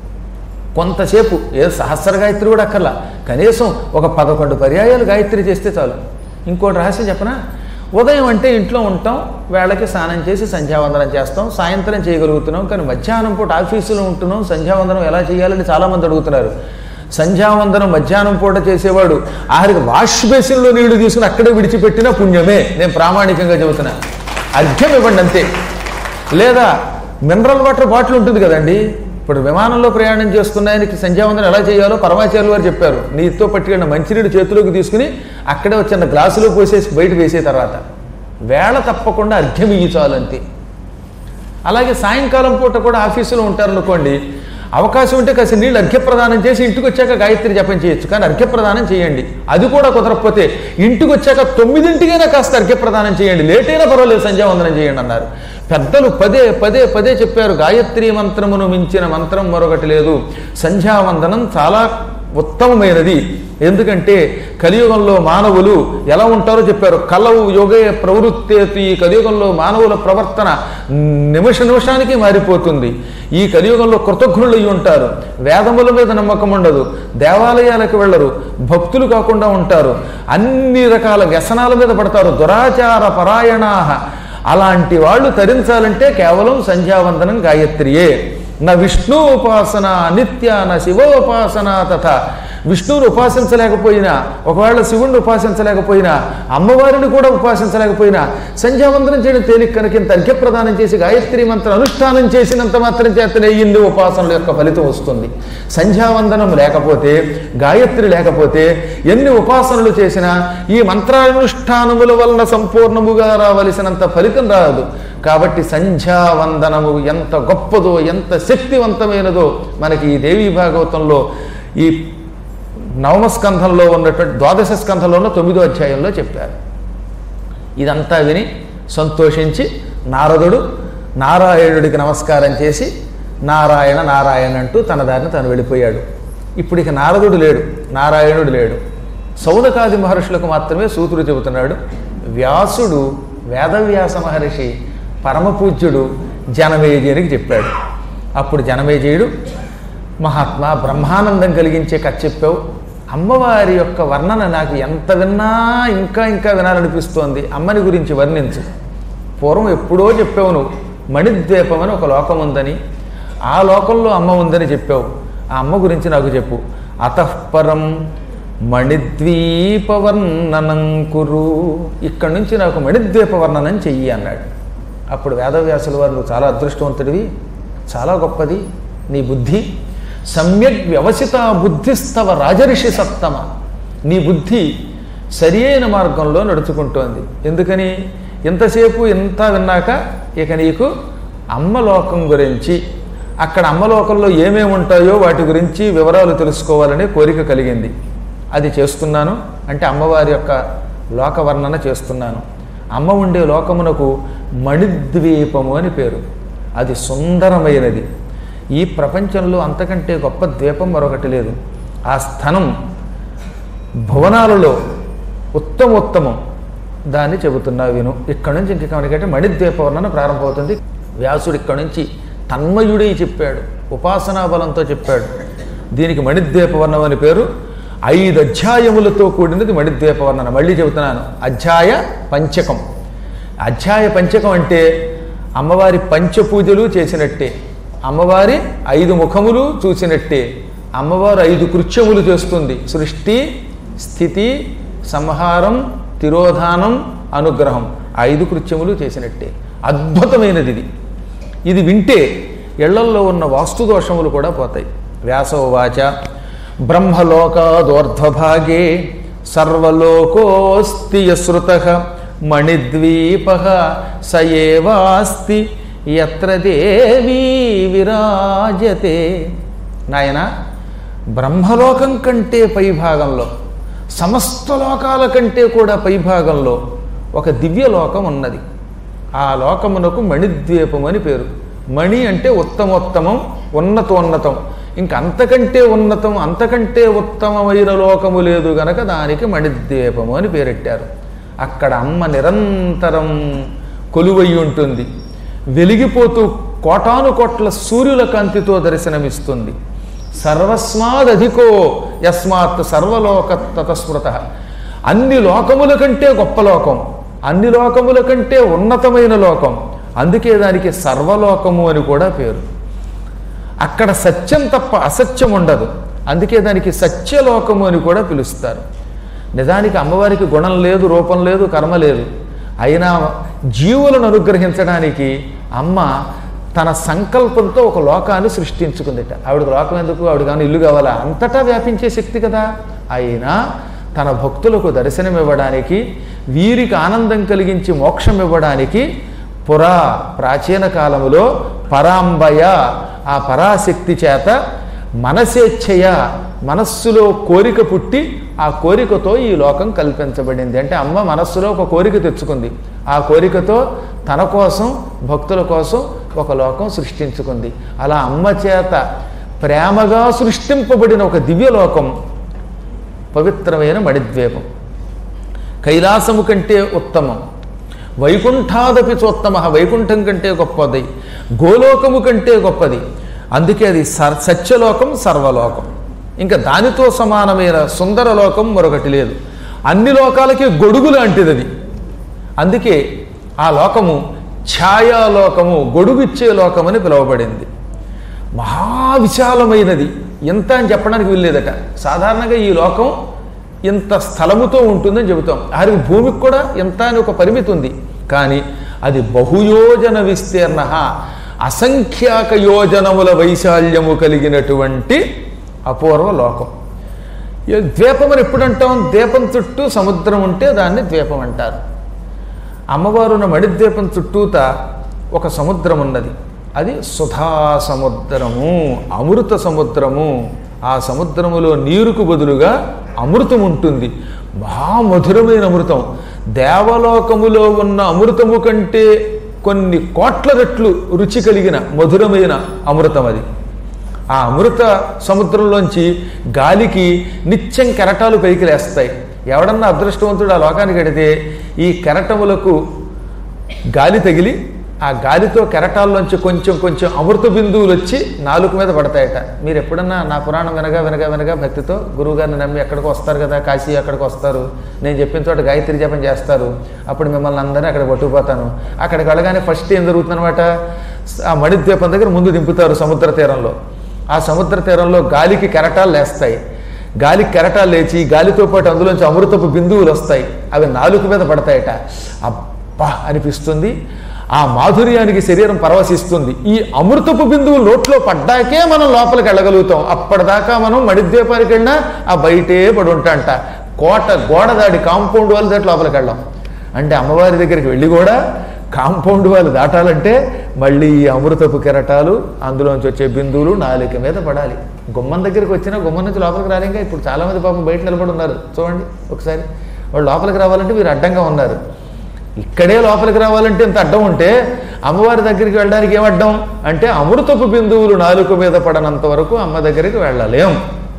కొంతసేపు ఏ సహస్ర గాయత్రి కూడా అక్కర్లా కనీసం ఒక పదకొండు పర్యాయాలు గాయత్రి చేస్తే చాలు ఇంకోటి రహస్యం చెప్పనా ఉదయం అంటే ఇంట్లో ఉంటాం వేళకి స్నానం చేసి సంధ్యావందనం చేస్తాం సాయంత్రం చేయగలుగుతున్నాం కానీ మధ్యాహ్నం పూట ఆఫీసులో ఉంటున్నాం సంధ్యావందనం ఎలా చేయాలని చాలామంది అడుగుతున్నారు సంధ్యావందనం మధ్యాహ్నం పూట చేసేవాడు ఆఖరికి వాష్ బేసిన్లో నీళ్లు తీసుకుని అక్కడే విడిచిపెట్టిన పుణ్యమే నేను ప్రామాణికంగా చెబుతున్నా అర్ఘ్యం ఇవ్వండి అంతే లేదా మినరల్ వాటర్ బాటిల్ ఉంటుంది కదండి ఇప్పుడు విమానంలో ప్రయాణం చేస్తున్న ఆయనకి సంధ్యావందనం ఎలా చేయాలో పరమాచార్యులు వారు చెప్పారు నీతో పట్టుకెళ్ళిన మంచినీళ్ళు చేతిలోకి తీసుకుని అక్కడే వచ్చిన గ్లాసులో పోసేసి బయట వేసే తర్వాత వేళ తప్పకుండా అర్ఘ్యం ఇయ్యి చాలంతే అలాగే సాయంకాలం పూట కూడా ఆఫీసులో ఉంటారనుకోండి అవకాశం ఉంటే కాస్త నీళ్ళు అర్ఘ్యప్రదానం చేసి ఇంటికి వచ్చాక గాయత్రి జపం చేయొచ్చు కానీ అర్ఘ్యప్రదానం చేయండి అది కూడా కుదరకపోతే ఇంటికి వచ్చాక తొమ్మిదింటికైనా కాస్త అర్ఘ్యప్రదానం చేయండి లేట్ అయినా పర్వాలేదు సంధ్యావందనం చేయండి అన్నారు పెద్దలు పదే పదే పదే చెప్పారు గాయత్రి మంత్రమును మించిన మంత్రం మరొకటి లేదు సంధ్యావందనం చాలా ఉత్తమమైనది ఎందుకంటే కలియుగంలో మానవులు ఎలా ఉంటారో చెప్పారు కలవు యోగే ప్రవృత్తేతి ఈ కలియుగంలో మానవుల ప్రవర్తన నిమిష నిమిషానికి మారిపోతుంది ఈ కలియుగంలో కృతజ్ఞులు అయి ఉంటారు వేదముల మీద నమ్మకం ఉండదు దేవాలయాలకు వెళ్ళరు భక్తులు కాకుండా ఉంటారు అన్ని రకాల వ్యసనాల మీద పడతారు దురాచార పరాయణాహ అలాంటి వాళ్ళు తరించాలంటే కేవలం సంధ్యావందనం గాయత్రియే నా విష్ణు ఉపాసన నిత్య నా శివోపాసన తథ విష్ణువుని ఉపాసించలేకపోయినా ఒకవేళ శివుణ్ణి ఉపాసించలేకపోయినా అమ్మవారిని కూడా ఉపాసించలేకపోయినా సంధ్యావందనం చేయడం తేలిక కనుక ఇంత అర్ఘ్యప్రదానం చేసి గాయత్రి మంత్ర అనుష్ఠానం చేసినంత మాత్రం చేతనే ఇన్ని ఉపాసనల యొక్క ఫలితం వస్తుంది సంధ్యావందనం లేకపోతే గాయత్రి లేకపోతే ఎన్ని ఉపాసనలు చేసినా ఈ మంత్రానుష్ఠానముల వలన సంపూర్ణముగా రావలసినంత ఫలితం రాదు కాబట్టి సంధ్యావందనము ఎంత గొప్పదో ఎంత శక్తివంతమైనదో మనకి ఈ దేవీ భాగవతంలో ఈ నవమ స్కంధంలో ఉన్నటువంటి ద్వాదశ స్కంధంలో ఉన్న తొమ్మిదో అధ్యాయంలో చెప్పారు ఇదంతా విని సంతోషించి నారదుడు నారాయణుడికి నమస్కారం చేసి నారాయణ నారాయణ అంటూ తన దారిని తను వెళ్ళిపోయాడు ఇప్పుడు ఇక నారదుడు లేడు నారాయణుడు లేడు సౌనకాది మహర్షులకు మాత్రమే సూతుడు చెబుతున్నాడు వ్యాసుడు వేదవ్యాస మహర్షి పరమపూజ్యుడు జనమేజయునికి చెప్పాడు అప్పుడు జనమేజయుడు మహాత్మా బ్రహ్మానందం కలిగించే కథ చెప్పావు అమ్మవారి యొక్క వర్ణన నాకు ఎంత విన్నా ఇంకా ఇంకా వినాలనిపిస్తోంది అమ్మని గురించి వర్ణించు పూర్వం ఎప్పుడో చెప్పావు నువ్వు మణిద్వీపం అని ఒక లోకం ఉందని ఆ లోకంలో అమ్మ ఉందని చెప్పావు ఆ అమ్మ గురించి నాకు చెప్పు అతఃపరం మణిద్వీపవర్ణనం కురు ఇక్కడి నుంచి నాకు మణిద్వీప వర్ణనం చెయ్యి అన్నాడు అప్పుడు వేదవ్యాసుల వారు నువ్వు చాలా అదృష్టవంతుడివి చాలా గొప్పది నీ బుద్ధి సమ్యక్ వ్యవసిత బుద్ధిస్తవ రాజర్షి సప్తమ నీ బుద్ధి సరి అయిన మార్గంలో నడుచుకుంటోంది ఎందుకని ఇంతసేపు ఇంత విన్నాక ఇక నీకు అమ్మలోకం గురించి అక్కడ అమ్మలోకంలో ఏమేమి ఉంటాయో వాటి గురించి వివరాలు తెలుసుకోవాలనే కోరిక కలిగింది అది చేస్తున్నాను అంటే అమ్మవారి యొక్క లోక వర్ణన చేస్తున్నాను అమ్మ ఉండే లోకమునకు మణిద్వీపము అని పేరు అది సుందరమైనది ఈ ప్రపంచంలో అంతకంటే గొప్ప ద్వీపం మరొకటి లేదు ఆ స్థనం భువనాలలో ఉత్తమోత్తమం దాన్ని చెబుతున్నా విను ఇక్కడ నుంచి ఇంక మనకంటే మణిద్వీప వర్ణన ప్రారంభమవుతుంది వ్యాసుడు ఇక్కడ నుంచి తన్మయుడై చెప్పాడు ఉపాసనా బలంతో చెప్పాడు దీనికి మణిద్వీప వర్ణం అని పేరు ఐదు అధ్యాయములతో కూడినది మణిద్వీప వర్ణన మళ్ళీ చెబుతున్నాను అధ్యాయ పంచకం అధ్యాయ పంచకం అంటే అమ్మవారి పంచపూజలు చేసినట్టే అమ్మవారి ఐదు ముఖములు చూసినట్టే అమ్మవారు ఐదు కృత్యములు చేస్తుంది సృష్టి స్థితి సంహారం తిరోధానం అనుగ్రహం ఐదు కృత్యములు చేసినట్టే అద్భుతమైనది ఇది ఇది వింటే ఇళ్లల్లో ఉన్న వాస్తు దోషములు కూడా పోతాయి వ్యాసోవాచ బ్రహ్మలోకాదోర్ధ్వభాగే సర్వలోకోస్తి యశ్రుత మణిద్వీప సయేవాస్తి ఎత్ర దేవీ విరాజతే నాయన బ్రహ్మలోకం కంటే పైభాగంలో సమస్త లోకాల కంటే కూడా పైభాగంలో ఒక దివ్య లోకం ఉన్నది ఆ లోకమునకు మణిద్వీపం అని పేరు మణి అంటే ఉత్తమోత్తమం ఉన్నతోన్నతం ఇంక అంతకంటే ఉన్నతం అంతకంటే ఉత్తమమైన లోకము లేదు గనక దానికి మణిద్వీపము అని పేరెట్టారు అక్కడ అమ్మ నిరంతరం కొలువై ఉంటుంది వెలిగిపోతూ కోటాను కోట్ల సూర్యుల కాంతితో దర్శనమిస్తుంది సర్వస్మాదధికో యస్మాత్ సర్వలోక తతస్మృత అన్ని లోకముల కంటే గొప్ప లోకం అన్ని లోకముల కంటే ఉన్నతమైన లోకం అందుకే దానికి సర్వలోకము అని కూడా పేరు అక్కడ సత్యం తప్ప అసత్యం ఉండదు అందుకే దానికి సత్యలోకము అని కూడా పిలుస్తారు నిజానికి అమ్మవారికి గుణం లేదు రూపం లేదు కర్మ లేదు అయినా జీవులను అనుగ్రహించడానికి అమ్మ తన సంకల్పంతో ఒక లోకాన్ని సృష్టించుకుందిట ఆవిడకి లోకం ఎందుకు ఆవిడ కానీ ఇల్లు కావాలా అంతటా వ్యాపించే శక్తి కదా అయినా తన భక్తులకు దర్శనమివ్వడానికి వీరికి ఆనందం కలిగించి మోక్షం ఇవ్వడానికి పురా ప్రాచీన కాలములో పరాంబయ ఆ పరాశక్తి చేత మనసేచ్ఛయ మనస్సులో కోరిక పుట్టి ఆ కోరికతో ఈ లోకం కల్పించబడింది అంటే అమ్మ మనస్సులో ఒక కోరిక తెచ్చుకుంది ఆ కోరికతో తన కోసం భక్తుల కోసం ఒక లోకం సృష్టించుకుంది అలా అమ్మ చేత ప్రేమగా సృష్టింపబడిన ఒక దివ్యలోకం పవిత్రమైన మణిద్వీపం కైలాసము కంటే ఉత్తమం వైకుంఠాదపి చోత్తమ వైకుంఠం కంటే గొప్పది గోలోకము కంటే గొప్పది అందుకే అది సర్ సత్యలోకం సర్వలోకం ఇంకా దానితో సమానమైన సుందర లోకం మరొకటి లేదు అన్ని లోకాలకి గొడుగు లాంటిది అది అందుకే ఆ లోకము ఛాయాలోకము గొడుగిచ్చే లోకమని పిలువబడింది మహావిశాలమైనది ఎంత అని చెప్పడానికి వీల్లేదట సాధారణంగా ఈ లోకం ఇంత స్థలముతో ఉంటుందని చెబుతాం ఆరికి భూమికి కూడా ఎంత అని ఒక పరిమితి ఉంది కానీ అది బహుయోజన విస్తీర్ణ అసంఖ్యాక యోజనముల వైశాల్యము కలిగినటువంటి అపూర్వ లోకం ఈ ద్వీపం అని ఎప్పుడు అంటాం ద్వీపం చుట్టూ సముద్రం ఉంటే దాన్ని ద్వీపం అంటారు అమ్మవారు ఉన్న మణిద్వీపం చుట్టూత ఒక సముద్రం ఉన్నది అది సుధా సముద్రము అమృత సముద్రము ఆ సముద్రములో నీరుకు బదులుగా అమృతం ఉంటుంది మహామధురమైన అమృతం దేవలోకములో ఉన్న అమృతము కంటే కొన్ని కోట్ల రెట్లు రుచి కలిగిన మధురమైన అమృతం అది ఆ అమృత సముద్రంలోంచి గాలికి నిత్యం కెరటాలు పైకి లేస్తాయి ఎవడన్నా అదృష్టవంతుడు ఆ లోకానికి వెడితే ఈ కెరటములకు గాలి తగిలి ఆ గాలితో కెరటాల్లోంచి కొంచెం కొంచెం అమృత బిందువులు వచ్చి నాలుగు మీద పడతాయట మీరు ఎప్పుడన్నా నా పురాణం వినగా వినగా వినగా భక్తితో గురువుగారిని నమ్మి ఎక్కడికి వస్తారు కదా కాశీ అక్కడికి వస్తారు నేను చెప్పిన చోట గాయత్రి జపం చేస్తారు అప్పుడు మిమ్మల్ని అందరినీ అక్కడ పట్టుకుపోతాను అక్కడికి వెళ్ళగానే ఫస్ట్ ఏం జరుగుతుందన్నమాట ఆ మణిద్వీపం దగ్గర ముందు దింపుతారు సముద్ర తీరంలో ఆ సముద్ర తీరంలో గాలికి కెరటాలు లేస్తాయి గాలికి కెరటాలు లేచి గాలితో పాటు అందులోంచి అమృతపు బిందువులు వస్తాయి అవి నాలుగు మీద పడతాయట అబ్బా అనిపిస్తుంది ఆ మాధుర్యానికి శరీరం పరవశిస్తుంది ఈ అమృతపు బిందువులు నోట్లో పడ్డాకే మనం లోపలికి వెళ్ళగలుగుతాం అప్పటిదాకా మనం మడిద్వీపానికి వెళ్ళినా ఆ బయటే పడి ఉంటాంట కోట గోడ దాడి కాంపౌండ్ వాళ్ళ దాటి లోపలికి వెళ్ళాం అంటే అమ్మవారి దగ్గరికి వెళ్ళి కూడా కాంపౌండ్ వాళ్ళు దాటాలంటే మళ్ళీ ఈ అమృతపు కెరటాలు అందులోంచి వచ్చే బిందువులు నాలుక మీద పడాలి గుమ్మం దగ్గరికి వచ్చినా గుమ్మం నుంచి లోపలికి రాలేక ఇప్పుడు చాలామంది పాపం బయట నిలబడి ఉన్నారు చూడండి ఒకసారి వాళ్ళు లోపలికి రావాలంటే మీరు అడ్డంగా ఉన్నారు ఇక్కడే లోపలికి రావాలంటే ఇంత అడ్డం ఉంటే అమ్మవారి దగ్గరికి వెళ్ళడానికి ఏం అడ్డం అంటే అమృతపు బిందువులు నాలుక మీద పడనంత వరకు అమ్మ దగ్గరికి వెళ్ళలేం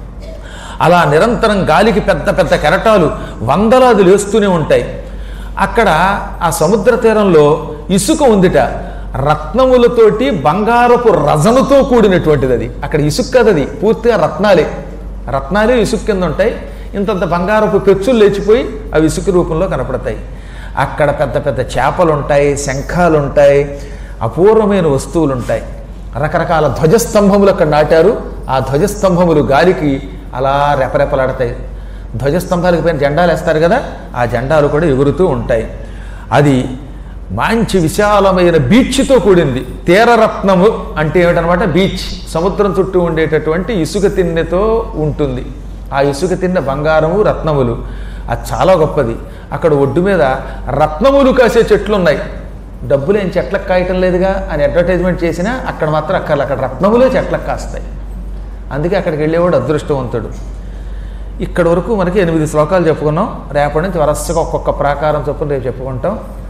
అలా నిరంతరం గాలికి పెద్ద పెద్ద కెరటాలు వందలాది లేస్తూనే ఉంటాయి అక్కడ ఆ సముద్ర తీరంలో ఇసుక ఉందిట రత్నములతోటి బంగారపు రజనుతో కూడినటువంటిది అది అక్కడ ఇసుక కాదు అది పూర్తిగా రత్నాలే రత్నాలే ఇసుక కింద ఉంటాయి ఇంతంత బంగారపు పెచ్చులు లేచిపోయి అవి ఇసుక రూపంలో కనపడతాయి అక్కడ పెద్ద పెద్ద చేపలు ఉంటాయి శంఖాలు ఉంటాయి అపూర్వమైన వస్తువులు ఉంటాయి రకరకాల ధ్వజస్తంభములు అక్కడ నాటారు ఆ ధ్వజస్తంభములు గాలికి అలా రెపరెపలాడతాయి ధ్వజస్తంభాలకు పైన జెండాలు వేస్తారు కదా ఆ జెండాలు కూడా ఎగురుతూ ఉంటాయి అది మంచి విశాలమైన బీచ్తో కూడింది తీరరత్నము అంటే ఏమిటనమాట బీచ్ సముద్రం చుట్టూ ఉండేటటువంటి ఇసుక తిన్నెతో ఉంటుంది ఆ ఇసుక తిన్నె బంగారము రత్నములు అది చాలా గొప్పది అక్కడ ఒడ్డు మీద రత్నములు కాసే చెట్లు ఉన్నాయి డబ్బులు ఏం చెట్లకు కాయటం లేదుగా అని అడ్వర్టైజ్మెంట్ చేసినా అక్కడ మాత్రం అక్కడ అక్కడ రత్నములే చెట్లకు కాస్తాయి అందుకే అక్కడికి వెళ్ళేవాడు అదృష్టవంతుడు ఇక్కడ వరకు మనకి ఎనిమిది శ్లోకాలు చెప్పుకున్నాం రేపటి నుంచి వరసగా ఒక్కొక్క ప్రాకారం చొప్పున రేపు చెప్పుకుంటాం